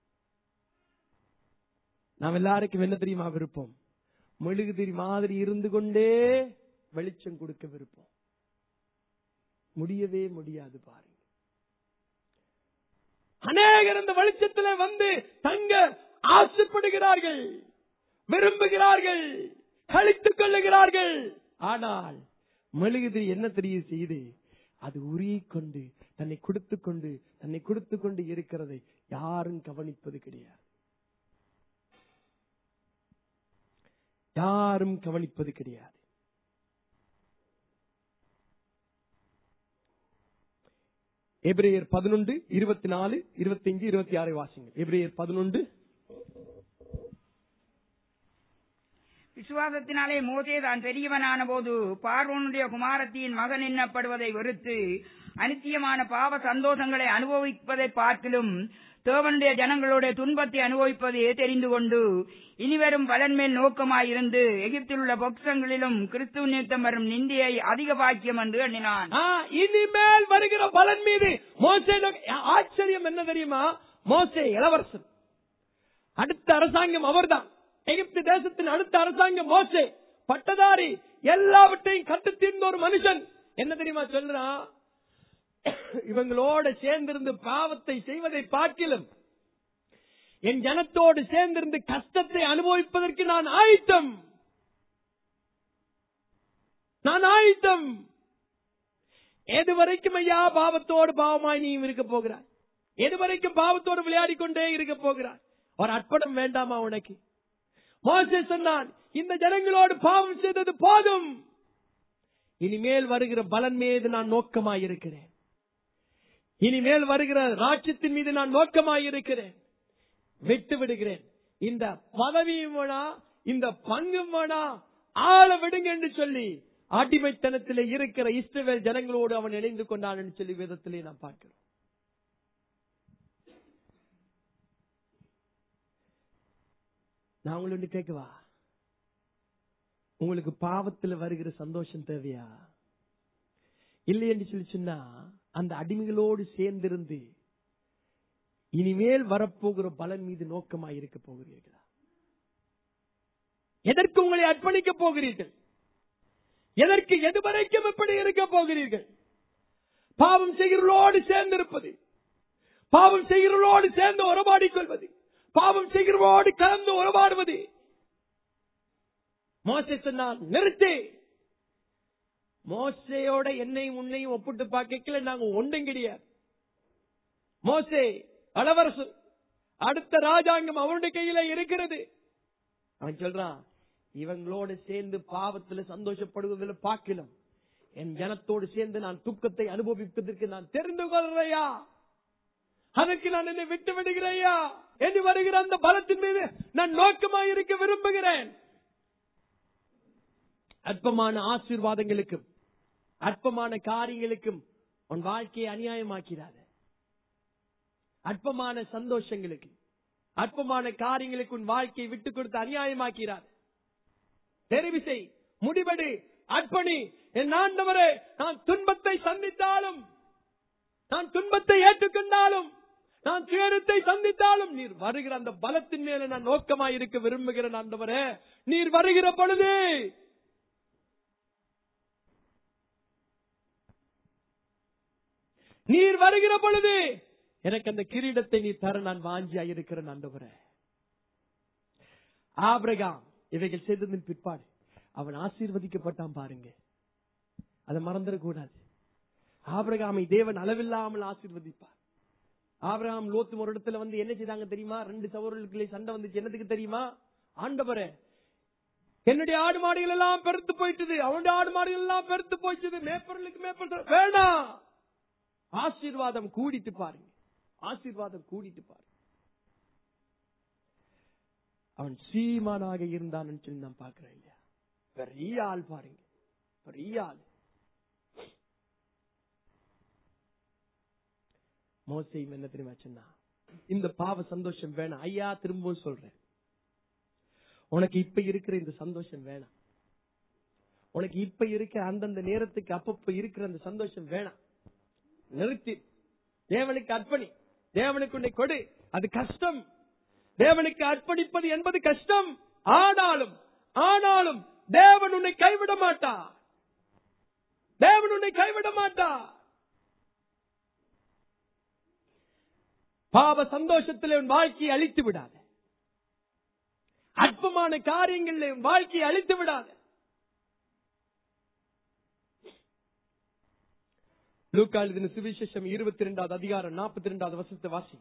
நாம் எல்லாருக்கும் என்ன தெரியுமா விருப்பம் மெழுகுதிரி மாதிரி இருந்து கொண்டே வெளிச்சம் கொடுக்க விருப்பம் முடியவே முடியாது பாருங்க அநேகர் இந்த வெளிச்சத்துல வந்து தங்க ஆசைப்படுகிறார்கள் விரும்புகிறார்கள் கழித்துக் கொள்ளுகிறார்கள் ஆனால் மெழுகுதிரி என்ன தெரிய செய்து அது உருகிக்கொண்டு தன்னை கொடுத்துக் கொண்டு தன்னை கொடுத்துக் கொண்டு இருக்கிறதை யாரும் கவனிப்பது கிடையாது யாரும் கவனிப்பது கிடையாது எபிரேயர் பதினொன்று இருபத்தி நாலு இருபத்தி அஞ்சு இருபத்தி ஆறு வாசிங்கள் எபிரேயர் பதினொன்று விசுவாசத்தினாலே மோசே தான் பெரியவனான போது பார்வோனுடைய குமாரத்தியின் மகன் எண்ணப்படுவதை வெறுத்து அனித்தியமான பாவ சந்தோஷங்களை அனுபவிப்பதை பார்க்கிலும் தேவனுடைய ஜனங்களுடைய துன்பத்தை அனுபவிப்பதையே தெரிந்து கொண்டு இனிவரும் பலன் மேல் நோக்கமாயிருந்து எகிப்தில் உள்ள பொக்சங்களிலும் கிறிஸ்துவ நிமித்தம் வரும் நிந்தியை அதிக பாக்கியம் என்று எண்ணினான் ஆ, இனிமேல் வருகிற பலன் மீது மோசே ஆச்சரியம் என்ன தெரியுமா மோசே இளவரசன் அடுத்த அரசாங்கம் அவர்தான் எகிப்து தேசத்தின் அடுத்த அரசாங்கம் மோசே பட்டதாரி எல்லாவற்றையும் கட்டு தீர்ந்த ஒரு மனுஷன் என்ன தெரியுமா சொல்றான் இவங்களோட சேர்ந்திருந்து பாவத்தை செய்வதை பார்க்கிலும் என் ஜனத்தோடு சேர்ந்திருந்து கஷ்டத்தை அனுபவிப்பதற்கு நான் ஆயத்தம் நான் ஆயத்தம் எது வரைக்கும் ஐயா பாவத்தோடு பாவமாய் நீ இருக்க போகிறாய் எது வரைக்கும் பாவத்தோடு விளையாடிக் கொண்டே இருக்க போகிறாய் ஒரு அர்ப்பணம் வேண்டாமா உனக்கு மோசே சொன்னான் இந்த ஜனங்களோடு பாவம் செய்தது போதும் இனிமேல் வருகிற பலன் மீது நான் நோக்கமாய் இருக்கிறேன் இனிமேல் வருகிற ராட்சியத்தின் மீது நான் நோக்கமாய் இருக்கிறேன் விட்டு விடுகிறேன் இந்த பதவியும் வேணா இந்த பங்கும் வேணா ஆள விடுங்க என்று சொல்லி அடிமைத்தனத்திலே இருக்கிற இஸ்ரவேல் ஜனங்களோடு அவன் இணைந்து கொண்டான் என்று சொல்லி விதத்திலே நாம் பார்க்கிறோம் நான் உங்களை கேட்கவா உங்களுக்கு பாவத்துல வருகிற சந்தோஷம் தேவையா இல்லை என்று சொல்லி சொன்னா அந்த அடிமைகளோடு சேர்ந்திருந்து இனிமேல் வரப்போகிற பலன் மீது நோக்கமாய் இருக்க போகிறீர்களா எதற்கு உங்களை அர்ப்பணிக்க போகிறீர்கள் எதற்கு எது வரைக்கும் எப்படி இருக்க போகிறீர்கள் பாவம் செய்கிறோடு சேர்ந்திருப்பது பாவம் செய்கிறோடு சேர்ந்து உறவாடிக் கொள்வது பாவம் செய்கிறோடு கலந்து உறவாடுவது மோசே சொன்னால் நிறுத்து மோசையோட என்னையும் உன்னையும் ஒப்பிட்டு பார்க்கல நாங்க ஒன்றும் கிடையாது மோசே அளவரசு அடுத்த ராஜாங்கம் அவனுடைய கையில இருக்கிறது அவன் சொல்றான் இவங்களோடு சேர்ந்து பாவத்துல சந்தோஷப்படுவதில் பார்க்கலாம் என் ஜனத்தோடு சேர்ந்து நான் துக்கத்தை அனுபவிப்பதற்கு நான் தெரிந்து கொள்றையா அதற்கு நான் என்னை விட்டு விடுகிறேயா என்று வருகிற அந்த பலத்தின் மீது நான் நோக்கமாக இருக்க விரும்புகிறேன் அற்பமான ஆசீர்வாதங்களுக்கும் அற்பமான காரியங்களுக்கும் உன் வாழ்க்கையை அநியாயமாக்கிறாத அற்பமான சந்தோஷங்களுக்கு அற்பமான காரியங்களுக்கு உன் வாழ்க்கையை விட்டுக் கொடுத்து அநியாயமாக்கிறார் தெரிவு செய் முடிவெடு அர்ப்பணி என் ஆண்டவரே நான் துன்பத்தை சந்தித்தாலும் நான் துன்பத்தை ஏற்றுக்கொண்டாலும் நான் துயரத்தை சந்தித்தாலும் நீர் வருகிற அந்த பலத்தின் மேல நான் நோக்கமாய் இருக்க விரும்புகிறேன் ஆண்டவரே நீர் வருகிற பொழுது நீர் வருகிற பொழுது எனக்கு அந்த கிரீடத்தை நீ தர நான் வாஞ்சியா இருக்கிறேன் ஆண்டவரே ஆபிரகாம் இவைகள் செய்ததின் பிற்பாடு அவன் ஆசீர்வதிக்கப்பட்டான் பாருங்க அதை மறந்துடக்கூடாது ஆபிரகாமை தேவன் அளவில்லாமல் ஆசீர்வதிப்பார் ஆபிரகாம் லோத்து ஒரு இடத்துல வந்து என்ன செய்தாங்க தெரியுமா ரெண்டு சவர்களுக்குள்ளே சண்டை வந்துச்சு என்னத்துக்கு தெரியுமா ஆண்டவரே என்னுடைய ஆடு மாடுகள் எல்லாம் பெருத்து போயிட்டது அவனுடைய ஆடு மாடுகள் எல்லாம் பெருத்து போயிட்டது மேப்பர்களுக்கு மேப்பர் வேணாம் ஆசீர்வாதம் கூடிட்டு பாருங்க ஆசீர்வாதம் கூடிட்டு பாருங்க அவன் சீமானாக இருந்தான் சொல்லி நான் பாக்குறேன் இல்லையா பெரிய ஆள் பாருங்க பெரிய ஆள் மோசையும் என்ன தெரியுமா சொன்னா இந்த பாவ சந்தோஷம் வேணாம் ஐயா திரும்பவும் சொல்றேன் உனக்கு இப்ப இருக்கிற இந்த சந்தோஷம் வேணாம் உனக்கு இப்ப இருக்க அந்தந்த நேரத்துக்கு அப்பப்ப இருக்கிற அந்த சந்தோஷம் வேணாம் நிறுத்தி தேவனுக்கு அர்ப்பணி தேவனுக்கு உன்னை கொடு அது கஷ்டம் தேவனுக்கு அர்ப்பணிப்பது என்பது கஷ்டம் ஆனாலும் ஆனாலும் தேவன் உன்னை கைவிட மாட்டா தேவன் உன்னை கைவிட மாட்டா பாவ சந்தோஷத்தில் உன் வாழ்க்கையை அழித்து விடாத அற்பமான காரியங்களில் உன் வாழ்க்கையை அழித்து விடாத லூக்கா எழுதின சுவிசேஷம் இருபத்தி இரண்டாவது அதிகாரம் நாற்பத்தி இரண்டாவது வசத்தை வாசி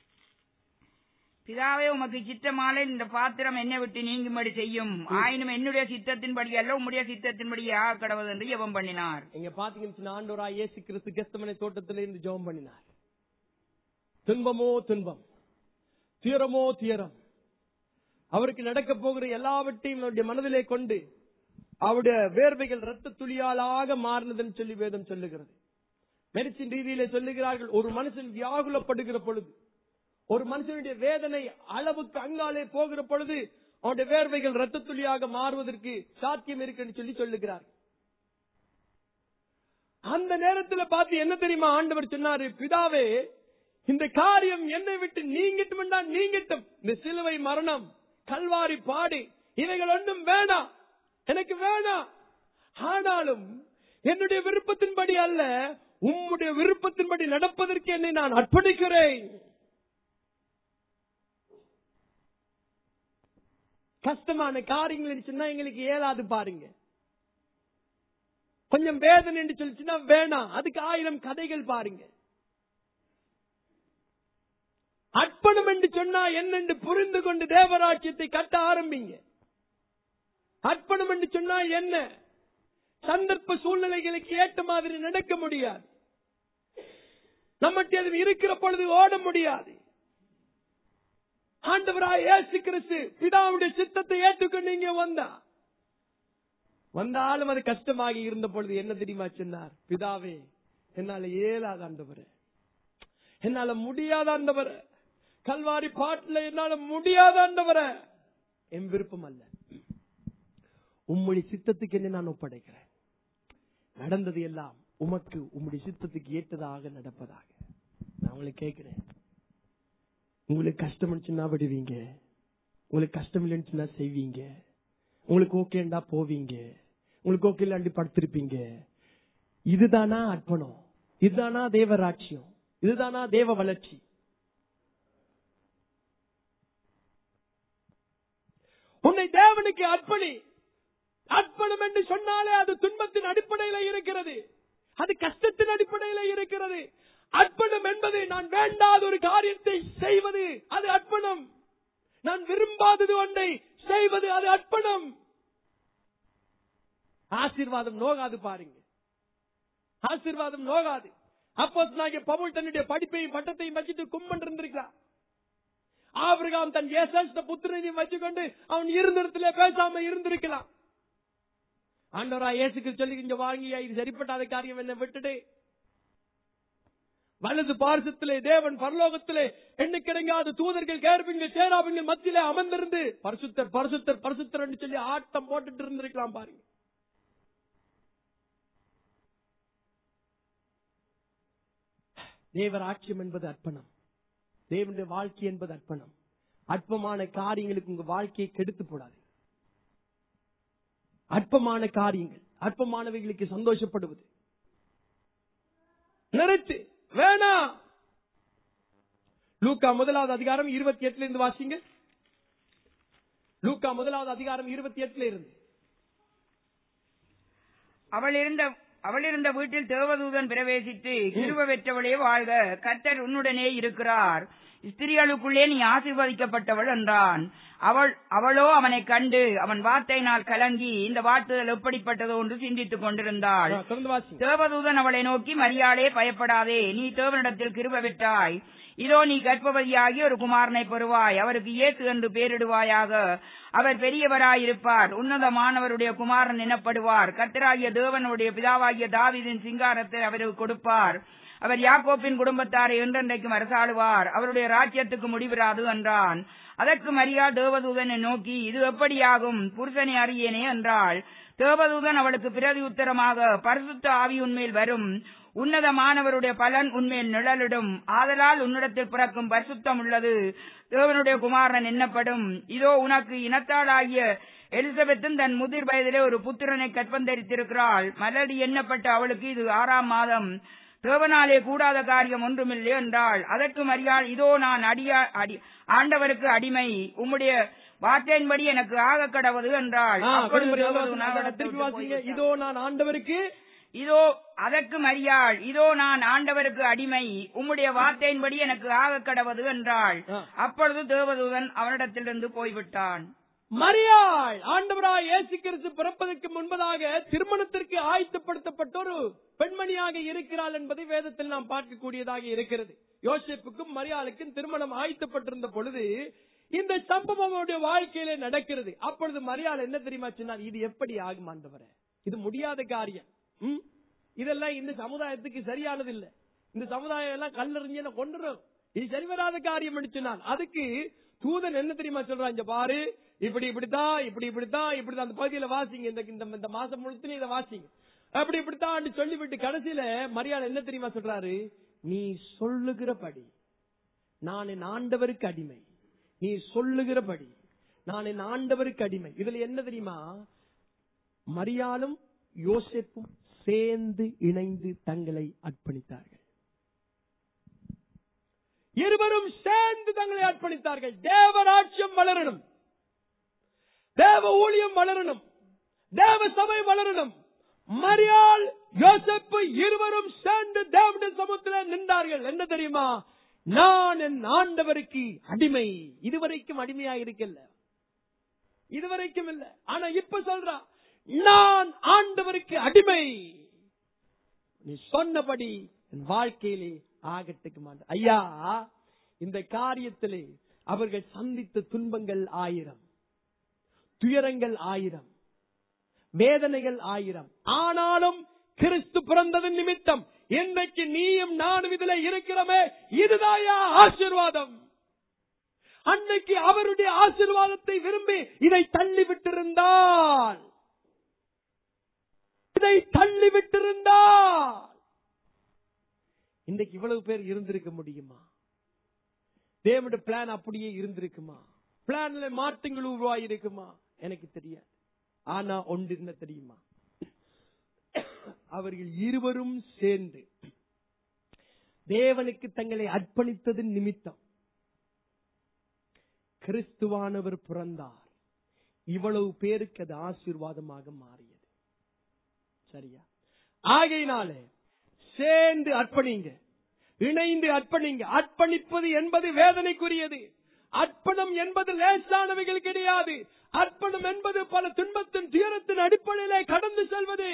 பிதாவே உமக்கு சித்தமாலே இந்த பாத்திரம் என்னை விட்டு நீங்கும்படி செய்யும் ஆயினும் என்னுடைய சித்தத்தின்படி அல்ல உம்முடைய சித்தத்தின்படி ஆக கடவுள் என்று ஜெபம் பண்ணினார் இங்க பாத்தீங்கன்னு சொன்னா ஆண்டவராய் இயேசு கிறிஸ்து கெஸ்தமனை தோட்டத்திலே இருந்து ஜெபம் பண்ணினார் துன்பமோ துன்பம் துயரமோ துயரம் அவருக்கு நடக்க போகிற எல்லாவற்றையும் அவருடைய மனதிலே கொண்டு அவருடைய வேர்வைகள் ரத்த துளியாலாக மாறினதுன்னு சொல்லி வேதம் சொல்லுகிறது மெடிசின் ரீதியிலே சொல்லுகிறார்கள் ஒரு மனுஷன் வியாகுலப்படுகிற பொழுது ஒரு மனுஷனுடைய வேதனை அளவுக்கு அங்காலே போகிற பொழுது அவனுடைய வேர்வைகள் ரத்த துளியாக மாறுவதற்கு சாத்தியம் இருக்குன்னு சொல்லி சொல்லுகிறார் அந்த நேரத்துல பார்த்து என்ன தெரியுமா ஆண்டவர் சொன்னாரு பிதாவே இந்த காரியம் என்னை விட்டு நீங்கிட்டும் நீங்கிட்டும் இந்த சிலுவை மரணம் கல்வாரி பாடு இவைகள் ஒன்றும் வேணாம் எனக்கு வேணாம் ஆனாலும் என்னுடைய விருப்பத்தின்படி அல்ல உம்முடைய விருப்பத்தின்படி நடப்பதற்கு என்னை நான் அர்ப்பணிக்கிறேன் கஷ்டமான காரியங்கள் சொன்னா எங்களுக்கு இயலாது பாருங்க கொஞ்சம் வேதனை என்று சொல்லிச்சுன்னா வேணாம் அதுக்கு ஆயிரம் கதைகள் பாருங்க அர்ப்பணம் என்று சொன்னா என்னென்று புரிந்து கொண்டு தேவராட்சியத்தை கட்ட ஆரம்பிங்க அர்ப்பணம் என்று சொன்னா என்ன சந்தர்ப்ப சூழ்நிலைகளுக்கு ஏற்ற மாதிரி நடக்க முடியாது நம்மகிட்ட அது இருக்கிற பொழுது ஓட முடியாது ஆண்டவராய் இயேசு கிறிஸ்து பிதாவுடைய சித்தத்தை ஏற்றுக்கொண்டு இங்க வந்தா வந்தாலும் அது கஷ்டமாக இருந்த பொழுது என்ன தெரியுமா சொன்னார் பிதாவே என்னால இயலாத ஆண்டவரே என்னால முடியாத ஆண்டவரே கல்வாரி பாட்டுல என்னால முடியாத ஆண்டவரே என் விருப்பம் அல்ல உம்முடைய சித்தத்துக்கு என்ன நான் ஒப்படைக்கிறேன் நடந்தது எல்லாம் உமக்கு உம்முடைய சித்தத்துக்கு ஏற்றதாக நடப்பதாக நான் உங்களை கேட்கிறேன் உங்களுக்கு கஷ்டம் சொன்னா விடுவீங்க உங்களுக்கு கஷ்டம் இல்லைன்னு சொன்னா செய்வீங்க உங்களுக்கு ஓகேண்டா போவீங்க உங்களுக்கு ஓகே இல்லாண்டி படுத்திருப்பீங்க இதுதானா அர்ப்பணம் இதுதானா தேவ ராட்சியம் இதுதானா தேவ வளர்ச்சி உன்னை தேவனுக்கு அர்ப்பணி அர்ப்பணம் என்று சொன்னாலே அது துன்பத்தின் அடிப்படையில இருக்கிறது அது கஷ்டத்தின் அடிப்படையில இருக்கிறது அர்ப்பணம் என்பது நான் வேண்டாத ஒரு காரியத்தை செய்வது அது அர்ப்பணம் நான் விரும்பாதது ஒன்றை செய்வது அது அர்ப்பணம் ஆசீர்வாதம் நோகாது பாருங்க ஆசீர்வாதம் நோகாது அப்போ பவுல் தன்னுடைய படிப்பையும் பட்டத்தையும் வச்சுட்டு கும்மன் இருந்திருக்கிறான் ஆபிரகாம் தன் ஏசஸ்த புத்திரனையும் வச்சுக்கொண்டு அவன் இருந்த இடத்துல பேசாம இருந்திருக்கலாம் ஆண்டவரா இயேசுக்கு சொல்லி இங்க வாங்கியா இது சரிப்பட்டாத காரியம் என்ன விட்டுட்டு வலது பார்சத்திலே தேவன் பரலோகத்திலே எண்ணு கிடைங்காத தூதர்கள் கேர்பிங்க சேராபிங்க மத்தியிலே அமர்ந்திருந்து பரிசுத்தர் பரிசுத்தர் பரிசுத்தர் என்று சொல்லி ஆட்டம் போட்டுட்டு இருந்திருக்கலாம் பாருங்க தேவர் ஆட்சியம் என்பது அர்ப்பணம் தேவனுடைய வாழ்க்கை என்பது அர்ப்பணம் அற்பமான காரியங்களுக்கு உங்க வாழ்க்கையை கெடுத்து போடாது அற்பமான காரியங்கள் அற்பமானவைகளுக்கு சந்தோஷப்படுவது நிறுத்து வேணாம் லூக்கா முதலாவது அதிகாரம் இருபத்தி எட்டுல இருந்து வாசிங்க லூக்கா முதலாவது அதிகாரம் இருபத்தி எட்டுல இருந்து அவள் இருந்த அவள் இருந்த வீட்டில் தேவதூதன் பிரவேசித்து கிருப பெற்றவளே வாழ்க கர்த்தர் உன்னுடனே இருக்கிறார் ஸ்திரிகளுக்குள்ளே நீ ஆசீர்வதிக்கப்பட்டவள் என்றான் அவள் அவளோ அவனை கண்டு அவன் வார்த்தையினால் கலங்கி இந்த வார்த்தைகள் எப்படிப்பட்டதோ என்று சிந்தித்துக் கொண்டிருந்தாள் ஆ, தொடர்ந்து வாசிங்க தேவதூதன் அவளை நோக்கி மரியாளே பயப்படாதே நீ தேவனிடத்தில் கிருப பெற்றாய் இதோ நீ கர்ப்பவதியாகி ஒரு குமாரனை பெறுவாய் அவருக்கு இயேசு என்று பெயரிடுவாயாக அவர் பெரியவராயிருப்பார் உன்னதமானவருடைய குமாரன் எனப்படுவார் கர்த்தராகிய தேவனுடைய பிதாவாகிய தாவீதின் சிங்காரத்தை அவருக்கு கொடுப்பார் அவர் யாக்கோப்பின் குடும்பத்தாரை என்றென்றைக்கும் அரசாளுவார் அவருடைய ராஜ்யத்துக்கு முடிவிராது என்றான் அதற்கு மரியா தேவதூதனை நோக்கி இது எப்படியாகும் புருஷனை அறியேனே என்றாள் தேவதூதன் அவளுக்கு பிரதி உத்தரமாக பரிசுத்த ஆவி உண்மையில் வரும் உன்னதமானவருடைய பலன் உண்மையில் நிழலிடும் ஆதலால் உன்னிடத்தில் பிறக்கும் பரிசுத்தம் உள்ளது தேவனுடைய குமாரன் எண்ணப்படும் இதோ உனக்கு இனத்தாளாகிய எலிசபெத்தும் தன் முதிர் வயதிலே ஒரு புத்திரனை கற்பந்தரித்திருக்கிறாள் மலடி எண்ணப்பட்ட அவளுக்கு இது ஆறாம் மாதம் தேவனாலே கூடாத காரியம் ஒன்றுமில்லை என்றாள் அதற்கு மரியாள் இதோ நான் அடியா அடி ஆண்டவருக்கு அடிமை உம்முடைய வார்த்தையின்படி எனக்கு ஆக கடவுது என்றாள் ஆ, அப்பொழுது கொஞ்சம் தேவதூதன் திருப்பி அவளிடத்தில் திருப்பி வாசிங்க போய்விட்டார். இதோ நான் ஆண்டவருக்கு இதோ அதற்கு மரியாள் இதோ நான் ஆண்டவருக்கு அடிமை உம்முடைய வார்த்தையின்படி எனக்கு ஆக கடவது என்றாள் ஆ. அப்பொழுது தேவதூதன் அவனிடத்திலிருந்து போய்விட்டான் மரியாள் ஆண்டவராய் இயேசு கிறிஸ்து பிறப்பதற்கு முன்பதாக திருமணத்திற்கு ஆயத்தப்படுத்தப்பட்ட ஒரு பெண்மணியாக இருக்கிறாள் என்பதை வேதத்தில் நாம் பார்க்கக்கூடியதாக இருக்கிறது யோசேப்புக்கும் மரியாளுக்கும் திருமணம் ஆயத்தப்பட்டிருந்த பொழுது இந்த சம்பவம் அவருடைய வாழ்க்கையில நடக்கிறது அப்பொழுது மரியாள் என்ன தெரியுமா சொன்னார் இது எப்படி ஆகும் ஆண்டவரே இது முடியாத காரியம் ம்? இதெல்லாம் இந்த சமுதாயத்துக்கு சரியானது இல்ல இந்த சமுதாயம் எல்லாம் கல்லறிஞ்சு என்ன கொண்டுரும் இது சரி வராத காரியம் என்று சொன்னான் அதுக்கு தூதன் என்ன தெரியுமா சொல்றான் இங்க பாரு இப்படி இப்படித்தான் இப்படி இப்படித்தான் இப்படிதான் அந்த பகுதியில வாசிங்க இந்த இந்த இந்த மாசம் முழுத்துன்னு இதை வாசிங்க அப்படி இப்படித்தான் சொல்லிவிட்டு கடைசியில மரியாதை என்ன தெரியுமா சொல்றாரு நீ சொல்லுகிறபடி நான் என் ஆண்டவருக்கு அடிமை நீ சொல்லுகிறபடி நான் என் ஆண்டவருக்கு அடிமை இதுல என்ன தெரியுமா மரியாளும் யோசேப்பும் சேர்ந்து இணைந்து தங்களை அர்ப்பணித்தார்கள் இருவரும் சேர்ந்து தங்களை அர்ப்பணித்தார்கள் தேவராட்சியம் வளரணும் தேவ ஊழியம் வளரணும் தேவ சபை வளரணும் மரியாள் யோசப்பு இருவரும் சேர்ந்து தேவனுடைய சமூகத்தில் நின்றார்கள் என்ன தெரியுமா நான் என் ஆண்டவருக்கு அடிமை இதுவரைக்கும் அடிமையா இருக்கல இதுவரைக்கும் இல்ல ஆனா இப்ப சொல்றா நான் ஆண்டவருக்கு அடிமை நீ சொன்னபடி என் வாழ்க்கையிலே ஆகட்டுக்கு மாட்டேன் ஐயா இந்த காரியத்திலே அவர்கள் சந்தித்த துன்பங்கள் ஆயிரம் துயரங்கள் ஆயிரம் வேதனைகள் ஆயிரம் ஆனாலும் கிறிஸ்து பிறந்ததன் நிமித்தம் இன்றைக்கு நீயும் நானும் இதுல இருக்கிறோமே இதுதாயா ஆசீர்வாதம் அன்னைக்கு அவருடைய ஆசீர்வாதத்தை விரும்பி இதை தள்ளி விட்டிருந்தால் இதை தள்ளி விட்டிருந்தால் இன்றைக்கு இவ்வளவு பேர் இருந்திருக்க முடியுமா தேவனுடைய பிளான் அப்படியே இருந்திருக்குமா பிளான்ல மாற்றங்கள் உருவாயிருக்குமா எனக்கு தெரியாது ஆனா ஒன்று என்ன தெரியுமா அவர்கள் இருவரும் சேர்ந்து தேவனுக்கு தங்களை அர்ப்பணித்ததன் நிமித்தம் கிறிஸ்துவானவர் பிறந்தார் இவ்வளவு பேருக்கு அது ஆசீர்வாதமாக மாறியது சரியா ஆகையினாலே சேர்ந்து அர்ப்பணிங்க இணைந்து அர்ப்பணிங்க அர்ப்பணிப்பது என்பது வேதனைக்குரியது அர்ப்பணம் என்பது லேசானவைகள் கிடையாது அர்ப்பணம் என்பது பல துன்பத்தின் துயரத்தின் அடிப்படையிலே கடந்து செல்வது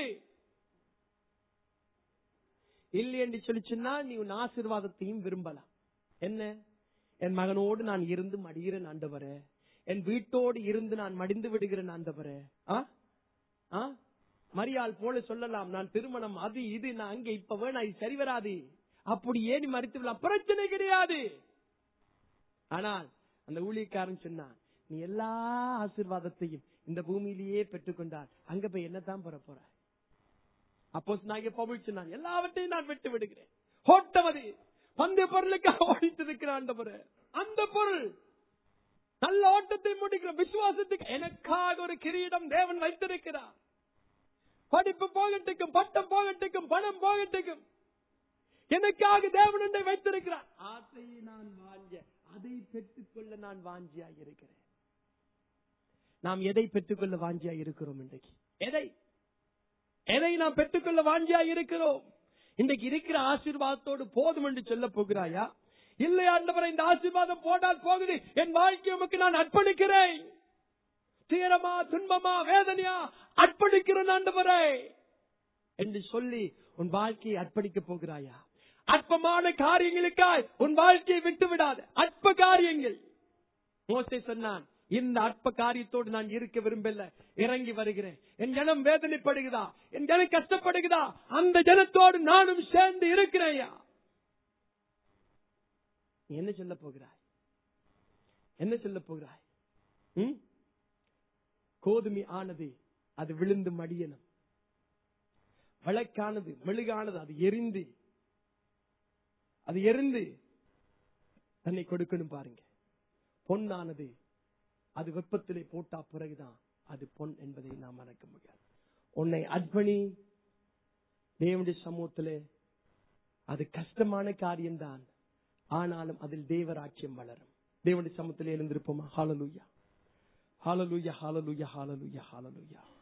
இல்லை என்று சொல்லி சொன்னா நீ உன் ஆசீர்வாதத்தையும் விரும்பலாம் என்ன என் மகனோடு நான் இருந்து மடிகிறேன் ஆண்டவரே என் வீட்டோடு இருந்து நான் மடிந்து விடுகிறேன் ஆண்டவரே ஆ? ஆ? மரியாள் போல சொல்லலாம் நான் திருமணம் அது இது நான் அங்க இப்ப வேணா இது சரி வராது அப்படி ஏன் மறித்து விடலாம் பிரச்சனை கிடையாது ஆனால் அந்த ஊழியக்காரன் சொன்னான் நீ எல்லா ஆசீர்வாதத்தையும் இந்த பூமியிலேயே பெற்றுக்கொண்டால் அங்க போய் என்னதான் பெற போற அப்போ நான் பவுல் சொன்னான் எல்லாவற்றையும் நான் விட்டு விடுகிறேன் ஓட்டமது பந்த பொருளுக்காக ஓடிட்டு இருக்கிறான் ஆண்டவரே. அந்த பொருள் நல்ல ஓட்டத்தை முடிக்கிற விசுவாசத்துக்கு எனக்காக ஒரு கிரீடம் தேவன் வைத்திருக்கிறார் படிப்பு போகட்டுக்கும் பட்டம் போகட்டுக்கும் பணம் போகட்டுக்கும் எனக்காக தேவன் ஒன்றை வைத்திருக்கிறார் அதை நான் வாஞ்ச அதை பெற்றுக்கொள்ள நான் வாஞ்சியாக இருக்கிறேன் நாம் எதை பெற்றுக்கொள்ள வாஞ்சியாக இருக்கிறோம் இன்றைக்கு எதை எதை நாம் பெற்றுக்கொள்ள வாஞ்சியாக இருக்கிறோம் இன்றைக்கு இருக்கிற ஆசீர்வாதத்தோடு போதும் என்று சொல்ல போகிறாயா இல்லை ஆண்டவரை இந்த ஆசீர்வாதம் போட்டால் போகுது என் வாழ்க்கை உமக்கு நான் அர்ப்பணிக்கிறேன் துயரமா துன்பமா வேதனையா அர்ப்பணிக்கிறேன் ஆண்டவரே என்று சொல்லி உன் வாழ்க்கையை அர்ப்பணிக்க போகிறாயா அற்பமான காரியங்களுக்காய் உன் வாழ்க்கையை விட்டு விடாத அற்ப காரியங்கள் மோசே சொன்னான் இந்த அற்ப காரியத்தோடு நான் இருக்க விரும்பல இறங்கி வருகிறேன் என் ஜனம் வேதனைப்படுகிறதா என் ஜனம் கஷ்டப்படுகிறதா அந்த ஜனத்தோடு நானும் சேர்ந்து இருக்கிறேயா நீ என்ன சொல்ல போகிறாய் என்ன சொல்ல போகிறாய் ம்? கோதுமை ஆனது அது விழுந்து மடியணும் விளக்கானது மெழுகானது அது எரிந்து அது எரிந்து தன்னை கொடுக்கணும் பாருங்க பொன்னானது அது வெப்பத்திலே போட்டா பிறகுதான் அது பொன் என்பதை நாம் மறக்க முடியாது உன்னை அர்ப்பணி தேவனுடைய சமூகத்திலே அது கஷ்டமான காரியம்தான் ஆனாலும் அதில் தேவராட்சியம் வளரும் தேவனுடைய சமூகத்திலே எழுந்திருப்போமா ஹாலலூயா ஹாலலூயா ஹாலலூயா ஹாலலூயா ஹாலலூயா